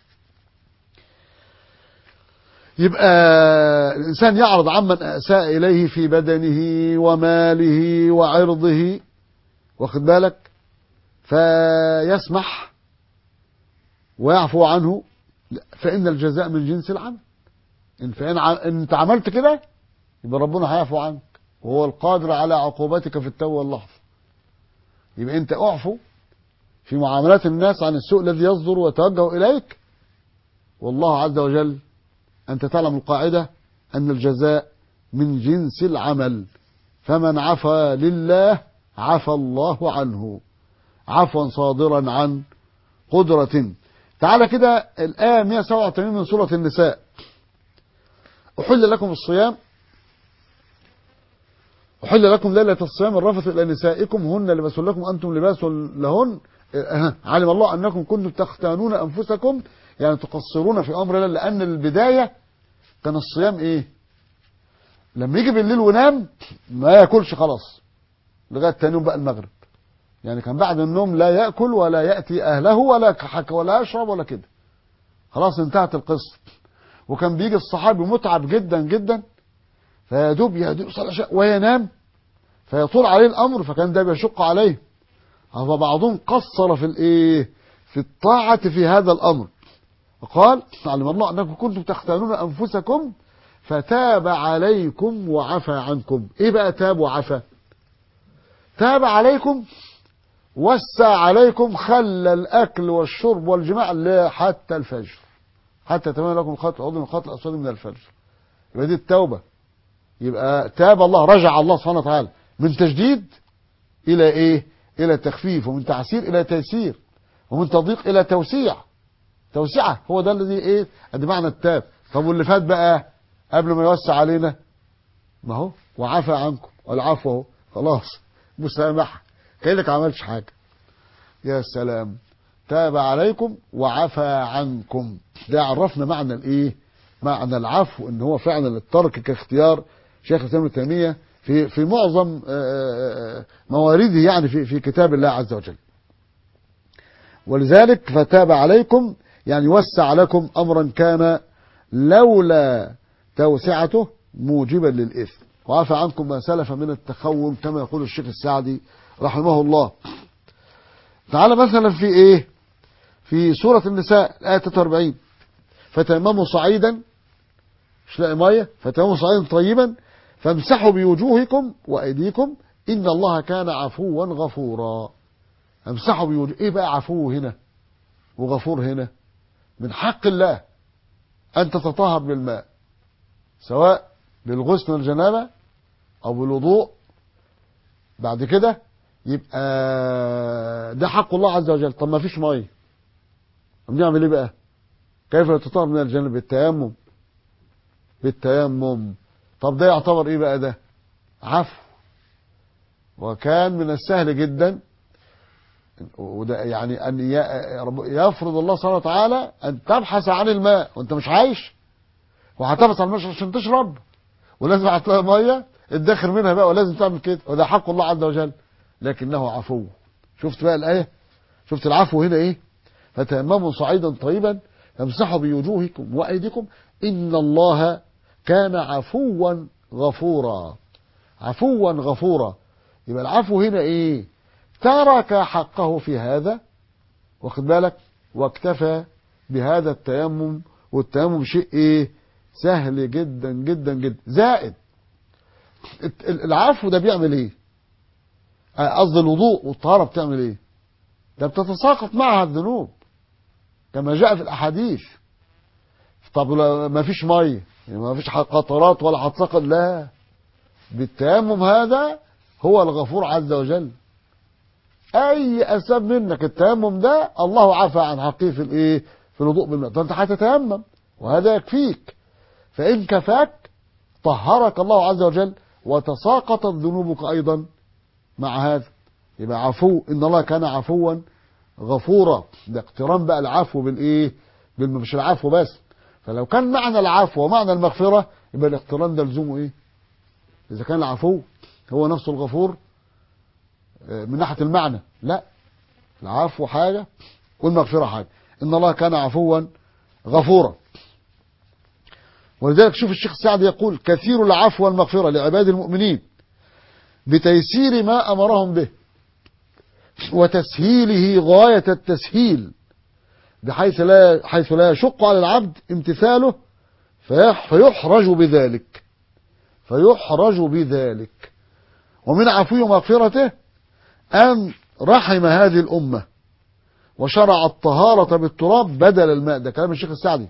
يبقى الإنسان يعرض عمن أساء إليه في بدنه وماله وعرضه واخد بالك فيسمح ويعفو عنه لا، فإن الجزاء من جنس العمل إن فإن ع- إن أنت عملت كده يبقى ربنا هيعفو عنك وهو القادر على عقوبتك في التو واللحظة يبقى أنت اعفو في معاملات الناس عن السوء الذي يصدر ويتوجه إليك والله عز وجل أنت تعلم القاعدة أن الجزاء من جنس العمل فمن عفا لله عفى الله عنه عفوا صادرا عن قدرة تعالى كده الآية 187 من سورة النساء أحل لكم الصيام أحل لكم ليلة الصيام الرفث إلى نسائكم هن لباس لكم أنتم لباس لهن أه، علم الله أنكم كنتم تختانون أنفسكم يعني تقصرون في أمر الله لأن البداية كان الصيام إيه لما يجي بالليل ونام ما ياكلش خلاص لغاية تاني يوم بقى المغرب يعني كان بعد النوم لا يأكل ولا يأتي أهله ولا حك ولا يشرب ولا كده خلاص انتهت القصة وكان بيجي الصحابي متعب جدا جدا فيدوب يدوب صلى العشاء وينام فيطول عليه الأمر فكان ده بيشق عليه فبعضهم قصر في الايه في الطاعة في هذا الأمر قال علم الله أنكم كنتم تختانون أنفسكم فتاب عليكم وعفى عنكم ايه بقى تاب وعفى تاب عليكم وسع عليكم خلى الأكل والشرب والجماع لا حتى الفجر حتى تمام لكم الخط العضو من الخط الأسود من الفجر يبقى دي التوبة يبقى تاب الله رجع الله سبحانه وتعالى من تجديد إلى إيه إلى تخفيف ومن تعسير إلى تيسير ومن تضييق إلى توسيع توسعة هو ده الذي إيه ادي معنى التاب طب واللي فات بقى قبل ما يوسع علينا ما هو وعفى عنكم والعفو اهو خلاص مسامحة كأنك عملش حاجة يا سلام تاب عليكم وعفى عنكم ده عرفنا معنى الايه معنى العفو ان هو فعلا الترك كاختيار شيخ الاسلام ابن تيميه في في معظم آه، آه، موارده يعني في في كتاب الله عز وجل ولذلك فتاب عليكم يعني وسع لكم امرا كان لولا توسعته موجبا للاثم وعفى عنكم ما سلف من التخون كما يقول الشيخ السعدي رحمه الله تعالى مثلا في ايه في سورة النساء الآية 43 فتيمموا صعيدا مش لاقي ميه فتيمموا صعيدا طيبا فامسحوا بوجوهكم وأيديكم إن الله كان عفوا غفورا امسحوا بوجوه ايه بقى عفو هنا وغفور هنا من حق الله أن تتطهر بالماء سواء بالغسل من الجنابة أو بالوضوء بعد كده يبقى ده حق الله عز وجل طب ما فيش ميه بنعمل ايه بقى كيف يتطهر من الجنب بالتيمم بالتيمم طب ده يعتبر ايه بقى ده عفو وكان من السهل جدا وده يعني ان يفرض الله سبحانه وتعالى ان تبحث عن الماء وانت مش عايش وهتبحث عن الماء عشان تشرب ولازم هتلاقي ميه ادخر منها بقى ولازم تعمل كده وده حق الله عز وجل لكنه عفو شفت بقى الايه شفت العفو هنا ايه فتيمموا صعيدا طيبا فامسحوا بوجوهكم وايديكم ان الله كان عفوا غفورا عفوا غفورا يبقى العفو هنا ايه ترك حقه في هذا واخد بالك واكتفى بهذا التيمم والتيمم شيء ايه سهل جدا جدا جدا زائد العفو ده بيعمل ايه قصد الوضوء والطهارة بتعمل ايه ده بتتساقط معها الذنوب كما جاء في الاحاديث طب ما فيش ميه يعني ما فيش قطرات ولا هتساقط لا بالتيمم هذا هو الغفور عز وجل اي اسباب منك التيمم ده الله عفى عن حقه في الايه في الوضوء بالماء فانت هتتيمم وهذا يكفيك فان كفاك طهرك الله عز وجل وتساقطت ذنوبك ايضا مع هذا يبقى عفو ان الله كان عفوا غفورا ده اقتران بقى العفو بالايه مش العفو بس فلو كان معنى العفو ومعنى المغفرة يبقى الاقتران ده لزومه ايه اذا كان العفو هو نفسه الغفور من ناحية المعنى لا العفو حاجة والمغفرة حاجة ان الله كان عفوا غفورا ولذلك شوف الشيخ السعدي يقول كثير العفو والمغفرة لعباد المؤمنين بتيسير ما أمرهم به وتسهيله غاية التسهيل بحيث لا حيث لا يشق على العبد امتثاله فيح- فيحرج بذلك فيحرج بذلك ومن عفوه ومغفرته أن رحم هذه الأمة وشرع الطهارة بالتراب بدل الماء ده كلام الشيخ السعدي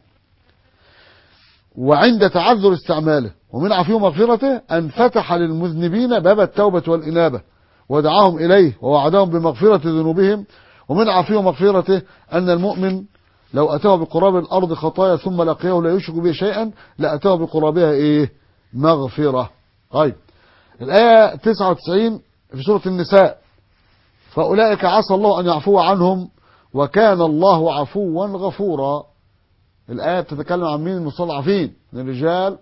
وعند تعذر استعماله ومن عفوه ومغفرته أن فتح للمذنبين باب التوبة والإنابة ودعاهم إليه ووعدهم بمغفرة ذنوبهم ومن عفوه ومغفرته أن المؤمن لو أتاه بقراب الأرض خطايا ثم لقيه لا يشرك به شيئا لأتاه بقرابها إيه مغفرة طيب الآية 99 في سورة النساء فأولئك عسى الله أن يعفو عنهم وكان الله عفوا غفورا الآية بتتكلم عن مين المستضعفين من الرجال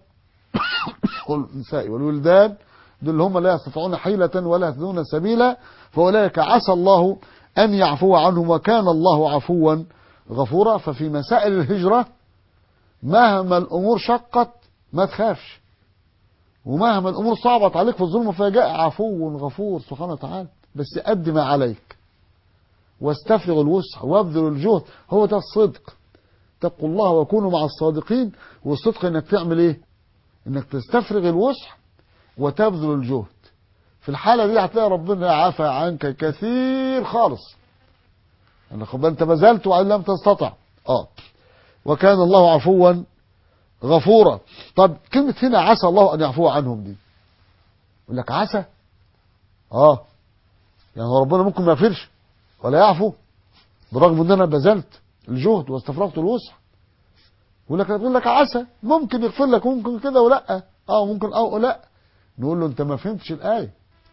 والنساء والولدان دول اللي هم لا يستطيعون حيلة ولا يهتدون سبيلا فأولئك عسى الله أن يعفو عنهم وكان الله عفوا غفورا ففي مسائل الهجرة مهما الأمور شقت ما تخافش ومهما الأمور صعبت عليك في الظلم فجاء عفو غفور سبحانه وتعالى بس قد ما عليك واستفرغ الوسع وابذل الجهد هو ده الصدق اتقوا الله وكونوا مع الصادقين والصدق انك تعمل ايه انك تستفرغ الوسع وتبذل الجهد في الحالة دي هتلاقي ربنا عفى عنك كثير خالص يعني خد بالك انت بذلت وان لم تستطع اه وكان الله عفوا غفورا طب كلمة هنا عسى الله ان يعفو عنهم دي يقول لك عسى اه يعني هو ربنا ممكن ما يغفرش ولا يعفو برغم ان انا بذلت الجهد واستفرغت الوسع يقول لك يقول لك عسى ممكن يغفر لك ممكن كده ولا اه ممكن اه ولا نقول له انت ما فهمتش الايه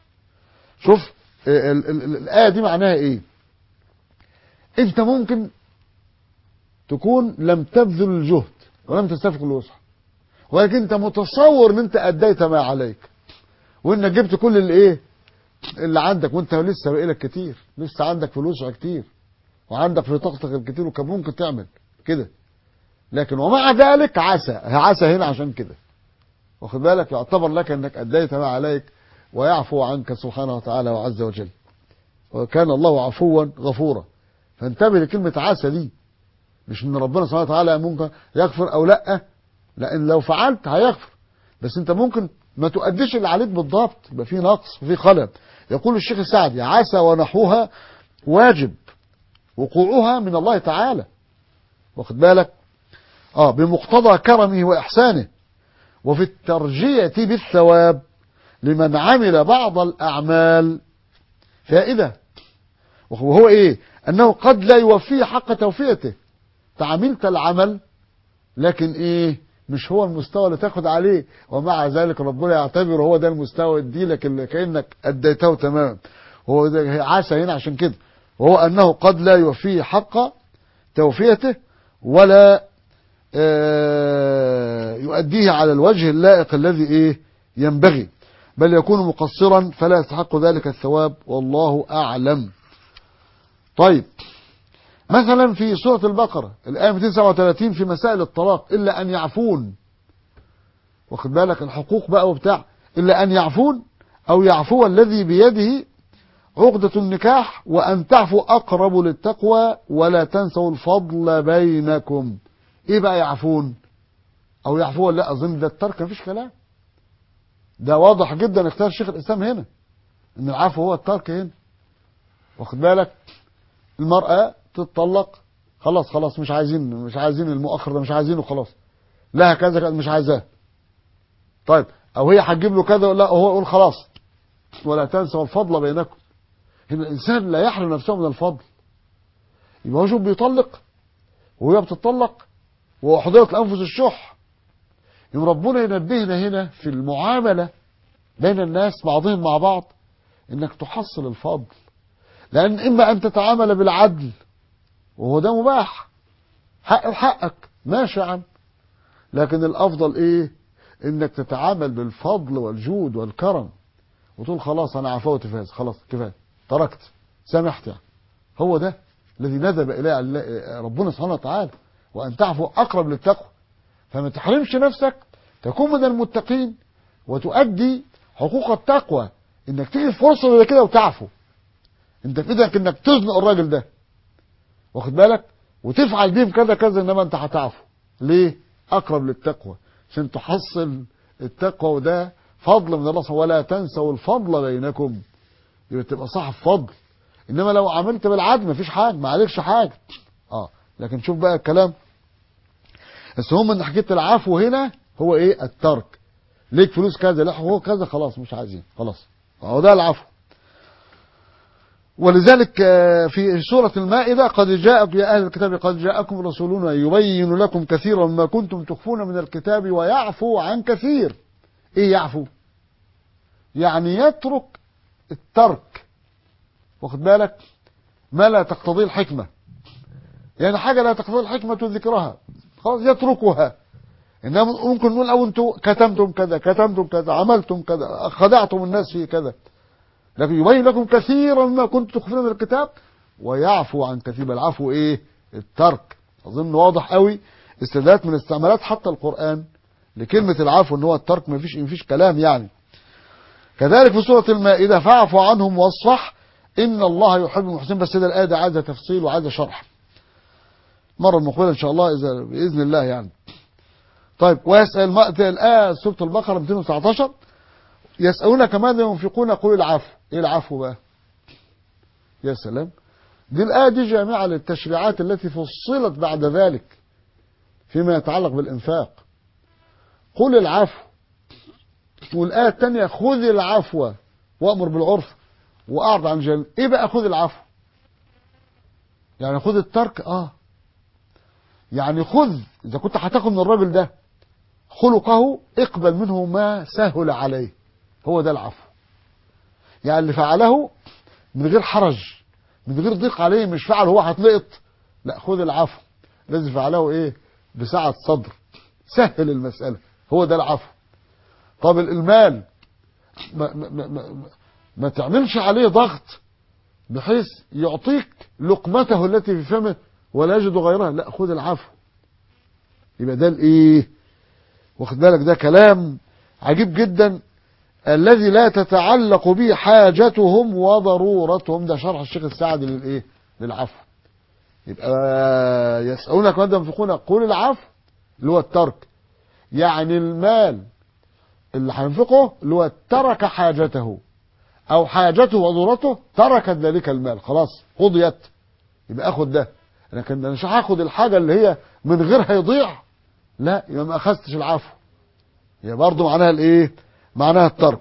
شوف ال ال ال الايه دي معناها ايه انت ممكن تكون لم تبذل الجهد ولم تستفرغ الوسع ولكن انت متصور ان انت اديت ما عليك وانك جبت كل اللي ايه اللي عندك وانت لسه باقي لك كتير لسه عندك فلوس كتير وعندك في طاقتك الكتير وكان ممكن تعمل كده لكن ومع ذلك عسى عسى هنا عشان كده واخد بالك يعتبر لك انك اديت ما عليك ويعفو عنك سبحانه وتعالى وعز وجل وكان الله عفوا غفورا فانتبه لكلمة عسى دي مش ان ربنا سبحانه وتعالى ممكن يغفر او لا لان لو فعلت هيغفر بس انت ممكن ما تؤديش اللي عليك بالضبط يبقى في نقص وفي خلل يقول الشيخ السعدي عسى ونحوها واجب وقوعها من الله تعالى واخد بالك اه بمقتضى كرمه واحسانه وفي الترجية بالثواب لمن عمل بعض الأعمال فائدة وهو إيه أنه قد لا يوفيه حق توفيته تعملت العمل لكن إيه مش هو المستوى اللي تاخد عليه ومع ذلك ربنا يعتبر هو ده المستوى يديلك اللي كأنك أديته تماما هو ده عسى هنا عشان كده وهو أنه قد لا يوفيه حق توفيته ولا يؤديه على الوجه اللائق الذي ايه ينبغي بل يكون مقصرا فلا يستحق ذلك الثواب والله اعلم طيب مثلا في سورة البقرة الآية 237 في مسائل الطلاق إلا أن يعفون واخد بالك الحقوق بقى وبتاع إلا أن يعفون أو يعفو الذي بيده عقدة النكاح وأن تعفوا أقرب للتقوى ولا تنسوا الفضل بينكم ايه بقى يعفون او يعفو ولا لا اظن ده الترك مفيش كلام ده واضح جدا اختيار شيخ الاسلام هنا ان العفو هو الترك هنا واخد بالك المرأة تتطلق خلاص خلاص مش عايزين مش عايزين المؤخر ده مش عايزينه خلاص لها كذا كذا مش عايزاه طيب او هي هتجيب له كذا لا هو يقول خلاص ولا تنسوا الفضل بينكم هنا الانسان لا يحرم نفسه من الفضل يبقى هو شوف بيطلق وهي بتطلق وأحضرت الأنفس الشح يوم ربنا ينبهنا هنا في المعاملة بين الناس بعضهم مع بعض انك تحصل الفضل لان اما ان تتعامل بالعدل وهو ده مباح حق حقك ماشي يا عم لكن الافضل ايه انك تتعامل بالفضل والجود والكرم وتقول خلاص انا عفوت في هذا خلاص كفايه تركت سامحت يعني هو ده الذي ندب اليه ربنا سبحانه وتعالى وأن تعفو أقرب للتقوى فما تحرمش نفسك تكون من المتقين وتؤدي حقوق التقوى انك تيجي فرصة زي كده وتعفو انت في ايدك انك تزنق الراجل ده واخد بالك وتفعل بيهم كذا كذا انما انت هتعفو ليه اقرب للتقوى عشان تحصل التقوى وده فضل من الله ولا تنسوا الفضل بينكم يبقى تبقى صاحب فضل انما لو عملت بالعدل مفيش حاجه ما عليكش حاجه اه لكن شوف بقى الكلام بس هم ان حكيت العفو هنا هو ايه الترك ليك فلوس كذا لا هو كذا خلاص مش عايزين خلاص هو ده العفو ولذلك آه، في سورة المائدة قد جاءكم يا أهل الكتاب قد جاءكم رسولنا يبين لكم كثيرا مما كنتم تخفون من الكتاب ويعفو عن كثير إيه يعفو يعني يترك الترك واخد بالك ما لا تقتضيه الحكمة يعني حاجة لا تقتضي الحكمة ذكرها خلاص يتركها إنما ممكن نقول أو أنتم كتمتم كذا كتمتم كذا عملتم كذا خدعتم الناس في كذا لكن يبين لكم كثيرا ما كنتم تخفون من الكتاب ويعفو عن كثير العفو ايه الترك اظن واضح قوي استدلالات من استعمالات حتى القرآن لكلمة العفو ان هو الترك ما فيش فيش كلام يعني كذلك في سورة المائدة فاعفو عنهم واصفح ان الله يحب المحسنين بس ده الآية دي عايزة تفصيل وعايزة شرح مرة مقبلة ان شاء الله إذا بإذن الله يعني طيب ويسأل ما- الآية سورة البقرة 219 يسألونك ماذا ينفقون قل العفو ايه العفو بقى يا سلام دي الآية دي جامعة للتشريعات التي فصلت بعد ذلك فيما يتعلق بالإنفاق قل العفو والآية الثانية خذ العفو وأمر بالعرف وأعرض عن الجهل إيه بقى خذ العفو يعني خذ الترك آه يعني خذ إذا كنت هتاخد من الراجل ده خلقه اقبل منه ما سهل عليه هو ده العفو يعني اللي فعله من غير حرج من غير ضيق عليه مش فعل هو هتلقط لا خذ العفو الذي فعله ايه بسعة صدر سهل المسألة هو ده العفو طب المال ما, ما, ما, ما, ما تعملش عليه ضغط بحيث يعطيك لقمته التي في فمه ولا يجد غيرها لا خذ العفو يبقى ده الايه واخد بالك ده كلام عجيب جدا الذي لا تتعلق به حاجتهم وضرورتهم ده شرح الشيخ السعدي للايه للعفو يبقى يسألونك ماذا ينفقون قول العفو اللي هو الترك يعني المال اللي هينفقه اللي هو ترك حاجته او حاجته وضرورته تركت ذلك المال خلاص قضيت يبقى اخد ده لكن انا مش هاخد الحاجه اللي هي من غير هيضيع لا يبقى ما اخذتش العفو يبقى برضه معناها الايه معناها الترك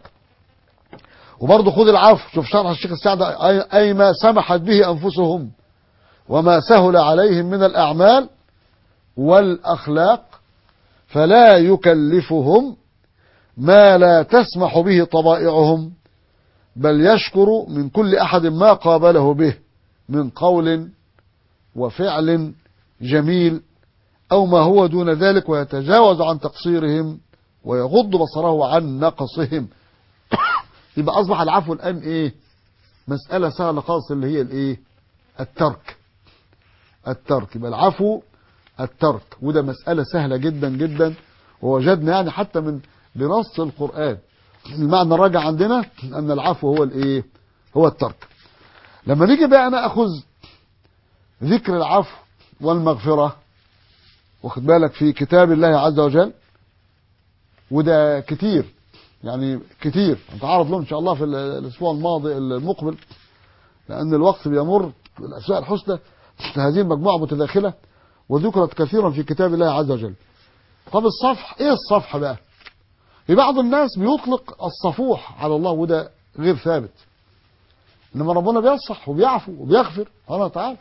وبرضه خذ العفو شوف شرح الشيخ السعد أي, اي ما سمحت به انفسهم وما سهل عليهم من الاعمال والاخلاق فلا يكلفهم ما لا تسمح به طبائعهم بل يشكر من كل احد ما قابله به من قول وفعل جميل او ما هو دون ذلك ويتجاوز عن تقصيرهم ويغض بصره عن نقصهم يبقى اصبح العفو الان ايه مسألة سهلة خالص اللي هي الايه الترك الترك يبقى العفو الترك وده مسألة سهلة جدا جدا ووجدنا يعني حتى من بنص القرآن المعنى الراجع عندنا ان العفو هو الايه هو الترك لما نيجي بقى ناخذ ذكر العفو والمغفرة واخد بالك في كتاب الله عز وجل وده كتير يعني كتير نتعرض له ان شاء الله في الاسبوع الماضي المقبل لان الوقت بيمر الاسماء الحسنى هذه المجموعه متداخله وذكرت كثيرا في كتاب الله عز وجل طب الصفح ايه الصفح بقى في بعض الناس بيطلق الصفوح على الله وده غير ثابت انما ربنا بيصح وبيعفو وبيغفر سبحانه وتعالى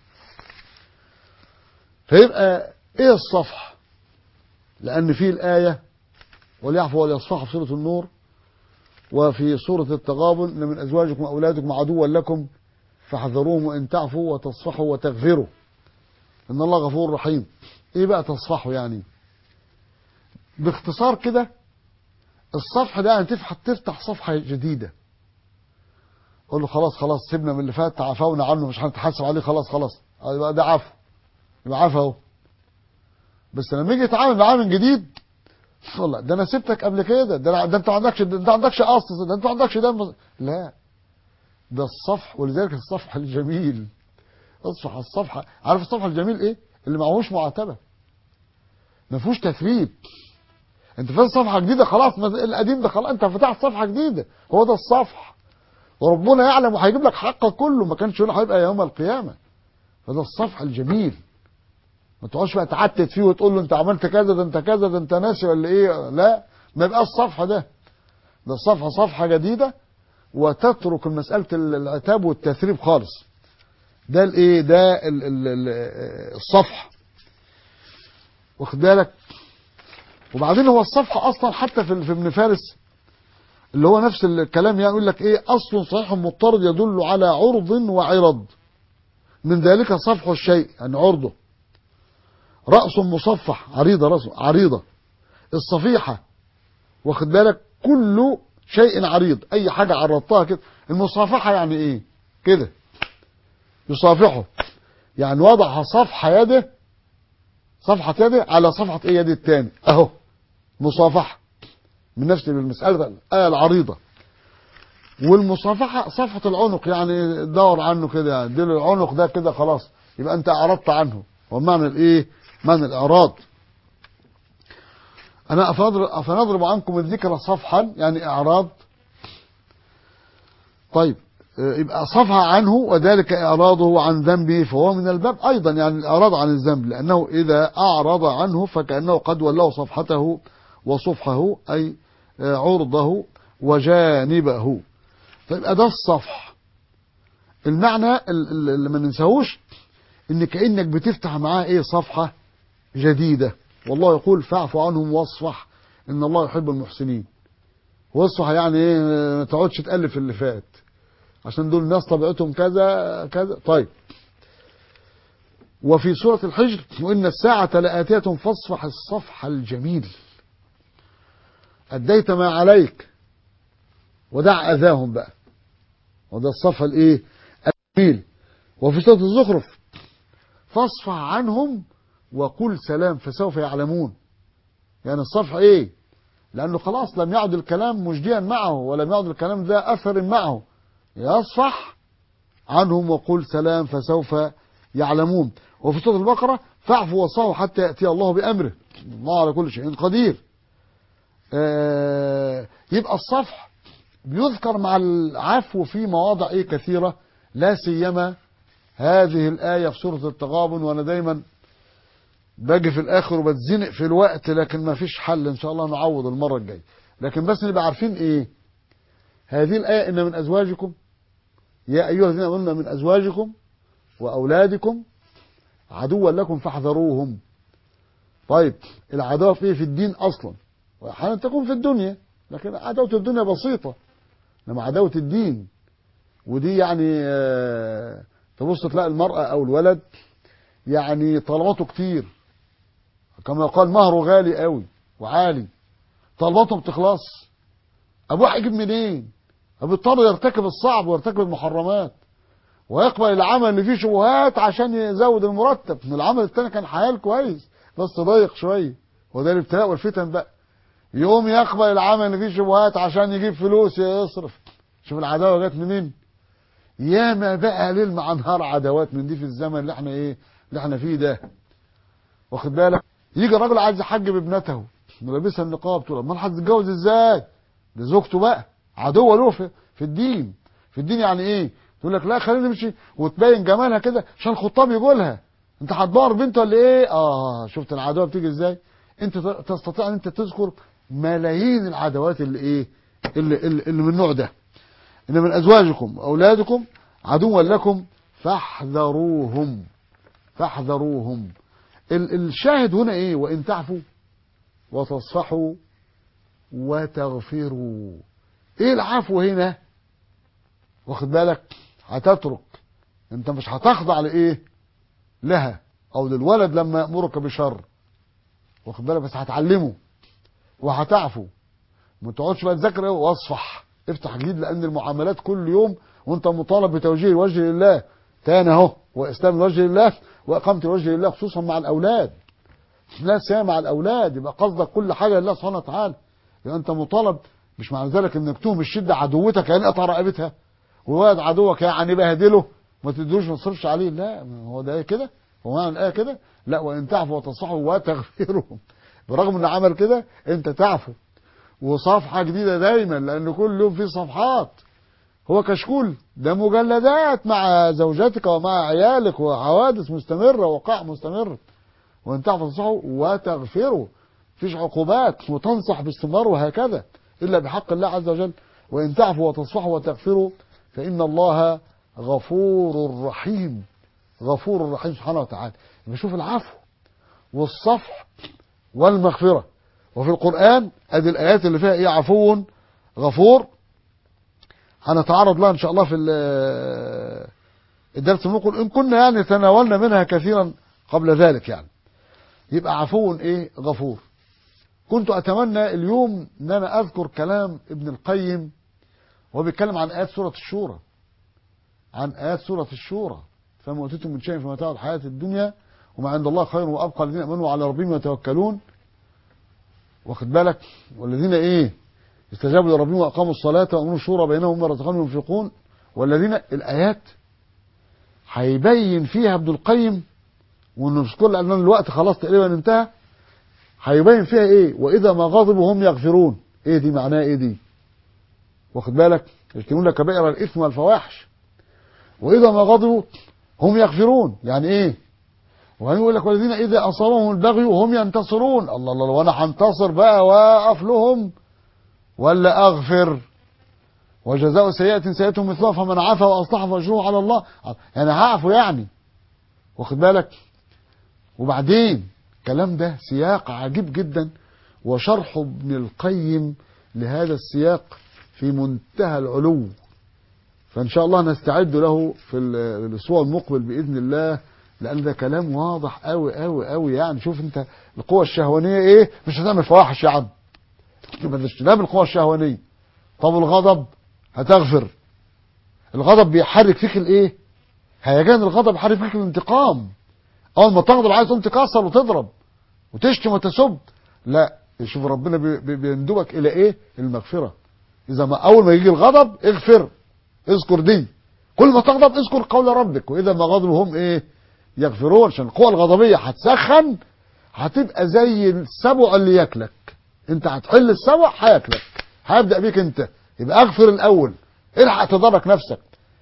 فيبقى ايه الصفح لان في الايه وليعفوا وليصفحوا في سوره النور وفي سوره التغابن ان من ازواجكم واولادكم عدوا لكم فاحذروهم وان تعفوا وتصفحوا وتغفروا ان الله غفور رحيم ايه بقى تصفحوا يعني باختصار كده الصفحه ده يعني تفتح تفتح صفحه جديده قول له خلاص خلاص سيبنا من اللي فات عفونا عنه مش هنتحاسب عليه خلاص خلاص يبقى ده عفو يبقى عفو اهو بس لما يجي يتعامل معاه من جديد والله ده انا سبتك قبل كده ده, أنا- ده انت ما عندكش ده انت ما عندكش اصل ده انت ما عندكش دم لا ده الصفح ولذلك الصفح الجميل اصفح على الصفحه عارف الصفحه الجميل ايه اللي معهوش معاتبه ما فيهوش تثريب انت فاتح صفحه جديده خلاص ما القديم ده خلاص انت فتحت صفحه جديده هو ده الصفح وربنا يعلم وهيجيب لك حقك كله ما كانش يقول هيبقى يوم القيامه فده الصفح الجميل ما تقعدش بقى تعتت فيه وتقول له انت عملت كذا ده انت كذا ده انت ناسي ولا ايه لا ما يبقاش الصفحه ده ده الصفحه صفحه جديده وتترك مساله العتاب والتثريب خالص ده الايه ده ال ال ال الصفحه واخد بالك وبعدين هو الصفحه اصلا حتى في في ابن فارس اللي هو نفس الكلام يعني يقول لك ايه اصل صحيح مضطرد يدل على عرض وعرض من ذلك صفح الشيء يعني عرضه رأس مصفح عريضة رأس عريضة الصفيحة واخد بالك كل شيء عريض اي حاجة عرضتها كده المصافحة يعني ايه كده يصافحه يعني وضع صفحة يده صفحة يده على صفحة ايه يد التاني اهو مصافحة من نفس المسألة الآية العريضة والمصافحة صفحة العنق يعني دور عنه كده يعني ديل العنق ده كده خلاص يبقى انت اعرضت عنه ومعنى الايه معنى الاعراض انا افنضرب, أفنضرب عنكم الذكر صفحا يعني اعراض طيب يبقى صفحة عنه وذلك إعراضه عن ذنبه فهو من الباب أيضا يعني الإعراض عن الذنب لأنه إذا أعرض عنه فكأنه قد ولاه صفحته وصفحه أي عرضه وجانبه فيبقى ده الصفح المعنى اللي ما ننساهوش ان كأنك بتفتح معاه ايه صفحة جديدة والله يقول فاعف عنهم واصفح ان الله يحب المحسنين واصفح يعني ايه ما تقعدش تألف اللي فات عشان دول الناس طبيعتهم كذا كذا طيب وفي سورة الحجر وإن الساعة لآتية فاصفح الصفح الجميل أديت ما عليك ودع أذاهم بقى وده الصفح الإيه الجميل وفي سورة الزخرف فاصفح عنهم وقل سلام فسوف يعلمون يعني الصفح إيه لأنه خلاص لم يعد الكلام مجديا معه ولم يعد الكلام ذا أثر معه يصفح عنهم وقل سلام فسوف يعلمون وفي سورة البقرة فاعفوا وصفحوا حتى يأتي الله بأمره الله على كل شيء قدير آه يبقى الصفح بيذكر مع العفو في مواضع ايه كثيرة لا سيما هذه الآية في سورة التغابن وأنا دايما باجي في الآخر وبتزنق في الوقت لكن ما فيش حل إن شاء الله نعوض المرة الجاية لكن بس نبقى عارفين إيه هذه الآية إن من أزواجكم يا أيها الذين آمنوا من أزواجكم وأولادكم عدوا لكم فاحذروهم طيب العداوة في في الدين أصلا وأحيانا تكون في الدنيا لكن عداوة الدنيا بسيطة إنما عداوة الدين ودي يعني آه تبص تلاقي المرأة أو الولد يعني طلباته كتير كما يقال مهره غالي قوي وعالي طلباته بتخلص أبوه هيجيب منين فبيضطر يرتكب الصعب ويرتكب المحرمات ويقبل العمل اللي فيه شبهات عشان يزود المرتب من العمل التاني كان حيال كويس بس ضيق شويه وده الابتلاء والفتن بقى يقوم يقبل العمل اللي فيه شبهات عشان يجيب فلوس يصرف شوف العداوه جت منين ياما بقى ليل مع نهار عداوات من دي في الزمن اللي احنا ايه اللي احنا فيه ده واخد بالك يجي الراجل عايز يحجب ابنته ملابسها النقاب تقول امال هتتجوز ازاي دي زوجته بقى عدوه له في, في الدين في الدين يعني ايه تقول لك لا خلينا نمشي وتبين جمالها كده عشان الخطاب يقولها انت هتدور بنت ولا ايه اه شفت العداوه بتيجي ازاي انت تستطيع ان انت تذكر ملايين العداوات اللي ايه اللي, اللي, اللي من النوع ده ان من ازواجكم واولادكم عدوا لكم فاحذروهم فاحذروهم الشاهد هنا ايه وان تعفوا وتصفحوا وتغفروا ايه العفو هنا واخد بالك هتترك انت مش هتخضع لايه لها او للولد لما يامرك بشر واخد بالك بس هتعلمه وهتعفو ما تقعدش بقى تذاكر واصفح افتح جديد لان المعاملات كل يوم وانت مطالب بتوجيه الوجه لله تاني اهو واسلام الوجه لله واقامه الوجه لله خصوصا مع الاولاد لا سيما مع الاولاد يبقى قصدك كل حاجه لله سبحانه وتعالى يبقى انت مطالب مش معنى ذلك انك تهم الشده عدوتك يعني قطع رقبتها وولد عدوك يعني بهدله ما تدوش ما تصرفش عليه لا ما هو ده ايه كده هو معنى الايه كده لا وان تعفوا وتصفحوا وتغفروا برغم ان عمل كده انت تعفو وصفحه جديده دايما لان كل يوم في صفحات هو كشكول ده مجلدات مع زوجتك ومع عيالك وحوادث مستمره وقاع مستمر وان تعفوا وتصفحوا وتغفروا فيش عقوبات وتنصح باستمرار وهكذا الا بحق الله عز وجل وان تعفوا وتصفحوا وتغفروا فان الله غفور رحيم غفور رحيم سبحانه وتعالى بشوف العفو والصفح والمغفرة وفي القرآن ادي الآيات اللي فيها ايه عفو غفور هنتعرض لها ان شاء الله في ال- الدرس المقبل ان كنا يعني تناولنا منها كثيرا قبل ذلك يعني يبقى عفو ايه غفور كنت اتمنى اليوم ان انا اذكر كلام ابن القيم وهو بيتكلم عن ايات سورة الشورى عن ايات سورة الشورى فما اوتيتم من شيء في متاع الحياة الدنيا وما عند الله خير وابقى الذين امنوا على ربهم يتوكلون واخد بالك والذين ايه استجابوا لربهم واقاموا الصلاه وامروا الشورى بينهم وما رزقناهم ينفقون والذين الايات هيبين فيها ابن القيم وانه مش كل لان الوقت خلاص تقريبا انتهى هيبين فيها ايه واذا ما غضبوا هم يغفرون ايه دي معناها ايه دي واخد بالك يجتمون كبائر الاثم والفواحش واذا ما غضبوا هم يغفرون يعني ايه وبعدين يقول لك والذين اذا اصابهم البغي وهم ينتصرون الله الله وانا هنتصر بقى واقف لهم ولا اغفر وجزاء سيئة سيئة مثلها فمن عفا واصلح فاجره على الله يعني هعفو يعني واخد بالك وبعدين الكلام ده سياق عجيب جدا وشرح ابن القيم لهذا السياق في منتهى العلو فان شاء الله نستعد له في ال- الاسبوع المقبل باذن الله لان ده كلام واضح قوي قوي قوي يعني شوف انت القوة الشهوانية ايه مش هتعمل فواحش يا عم يبقى اجتناب القوة الشهوانية طب الغضب هتغفر الغضب بيحرك فيك الايه هيجان الغضب يحرك فيك الانتقام اول ما تغضب عايز تقوم تكسر وتضرب وتشتم وتسب لا شوف ربنا بي- بي- بيندبك الى ايه المغفرة اذا ما اول ما يجي الغضب اغفر اذكر دي كل ما تغضب اذكر قول ربك واذا ما غضبوا هم ايه يغفرون عشان القوة الغضبية هتسخن هتبقى زي السبع اللي ياكلك انت هتحل السبع هياكلك هيبدأ بيك انت يبقى اغفر الاول الحق تدرك نفسك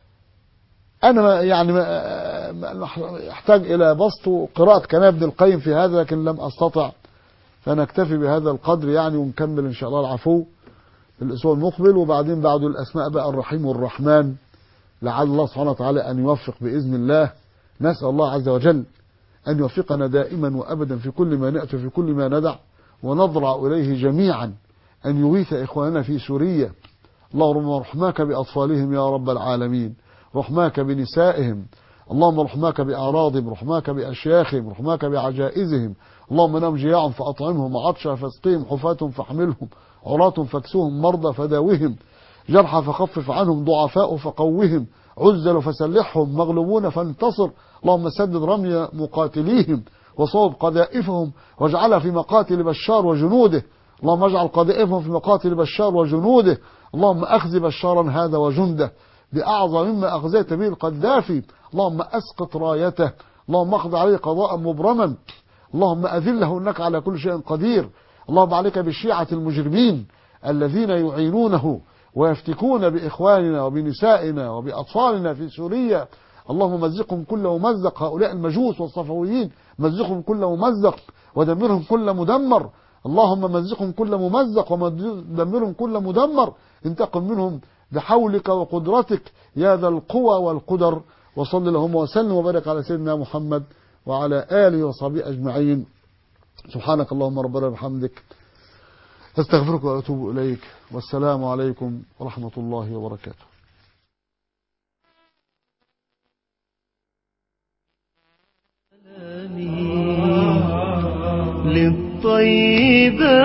انا ما- يعني ما- ما- احتاج الى بسط وقراءة كلام ابن القيم في هذا لكن لم استطع فنكتفي بهذا القدر يعني ونكمل ان شاء الله العفو الاسبوع المقبل وبعدين بعد الاسماء بقى الرحيم والرحمن لعل الله سبحانه وتعالى ان يوفق باذن الله نسال الله عز وجل ان يوفقنا دائما وابدا في كل ما ناتي وفي كل ما ندع ونضرع اليه جميعا ان يغيث اخواننا في سوريا اللهم رحماك باطفالهم يا رب العالمين رحماك بنسائهم اللهم رحماك بأعراضهم رحماك بأشياخهم رحماك بعجائزهم اللهم نام جياع فأطعمهم عطشا فاسقيهم حفاة فاحملهم عراة فاكسوهم مرضى فداوهم جرحى فخفف عنهم ضعفاء فقوهم عزل فسلحهم مغلوبون فانتصر اللهم سدد رمي مقاتليهم وصوب قذائفهم واجعلها في مقاتل بشار وجنوده اللهم اجعل قذائفهم في مقاتل بشار وجنوده اللهم اخزي بشارا هذا وجنده بأعظم مما أخزيت به القذافي اللهم أسقط رايته اللهم اقض عليه قضاء مبرما اللهم أذله إنك على كل شيء قدير اللهم عليك بالشيعة المجرمين الذين يعينونه ويفتكون بإخواننا وبنسائنا وبأطفالنا في سوريا اللهم مزقهم كل ممزق هؤلاء المجوس والصفويين مزقهم كل ممزق ودمرهم كل مدمر اللهم مزقهم كل ممزق ودمرهم كل مدمر انتقم منهم بحولك وقدرتك يا ذا القوى والقدر وصل اللهم وسلم وبارك على سيدنا محمد وعلى آله وصحبه أجمعين سبحانك اللهم ربنا وبحمدك استغفرك وأتوب إليك والسلام عليكم ورحمة الله وبركاته للطيبات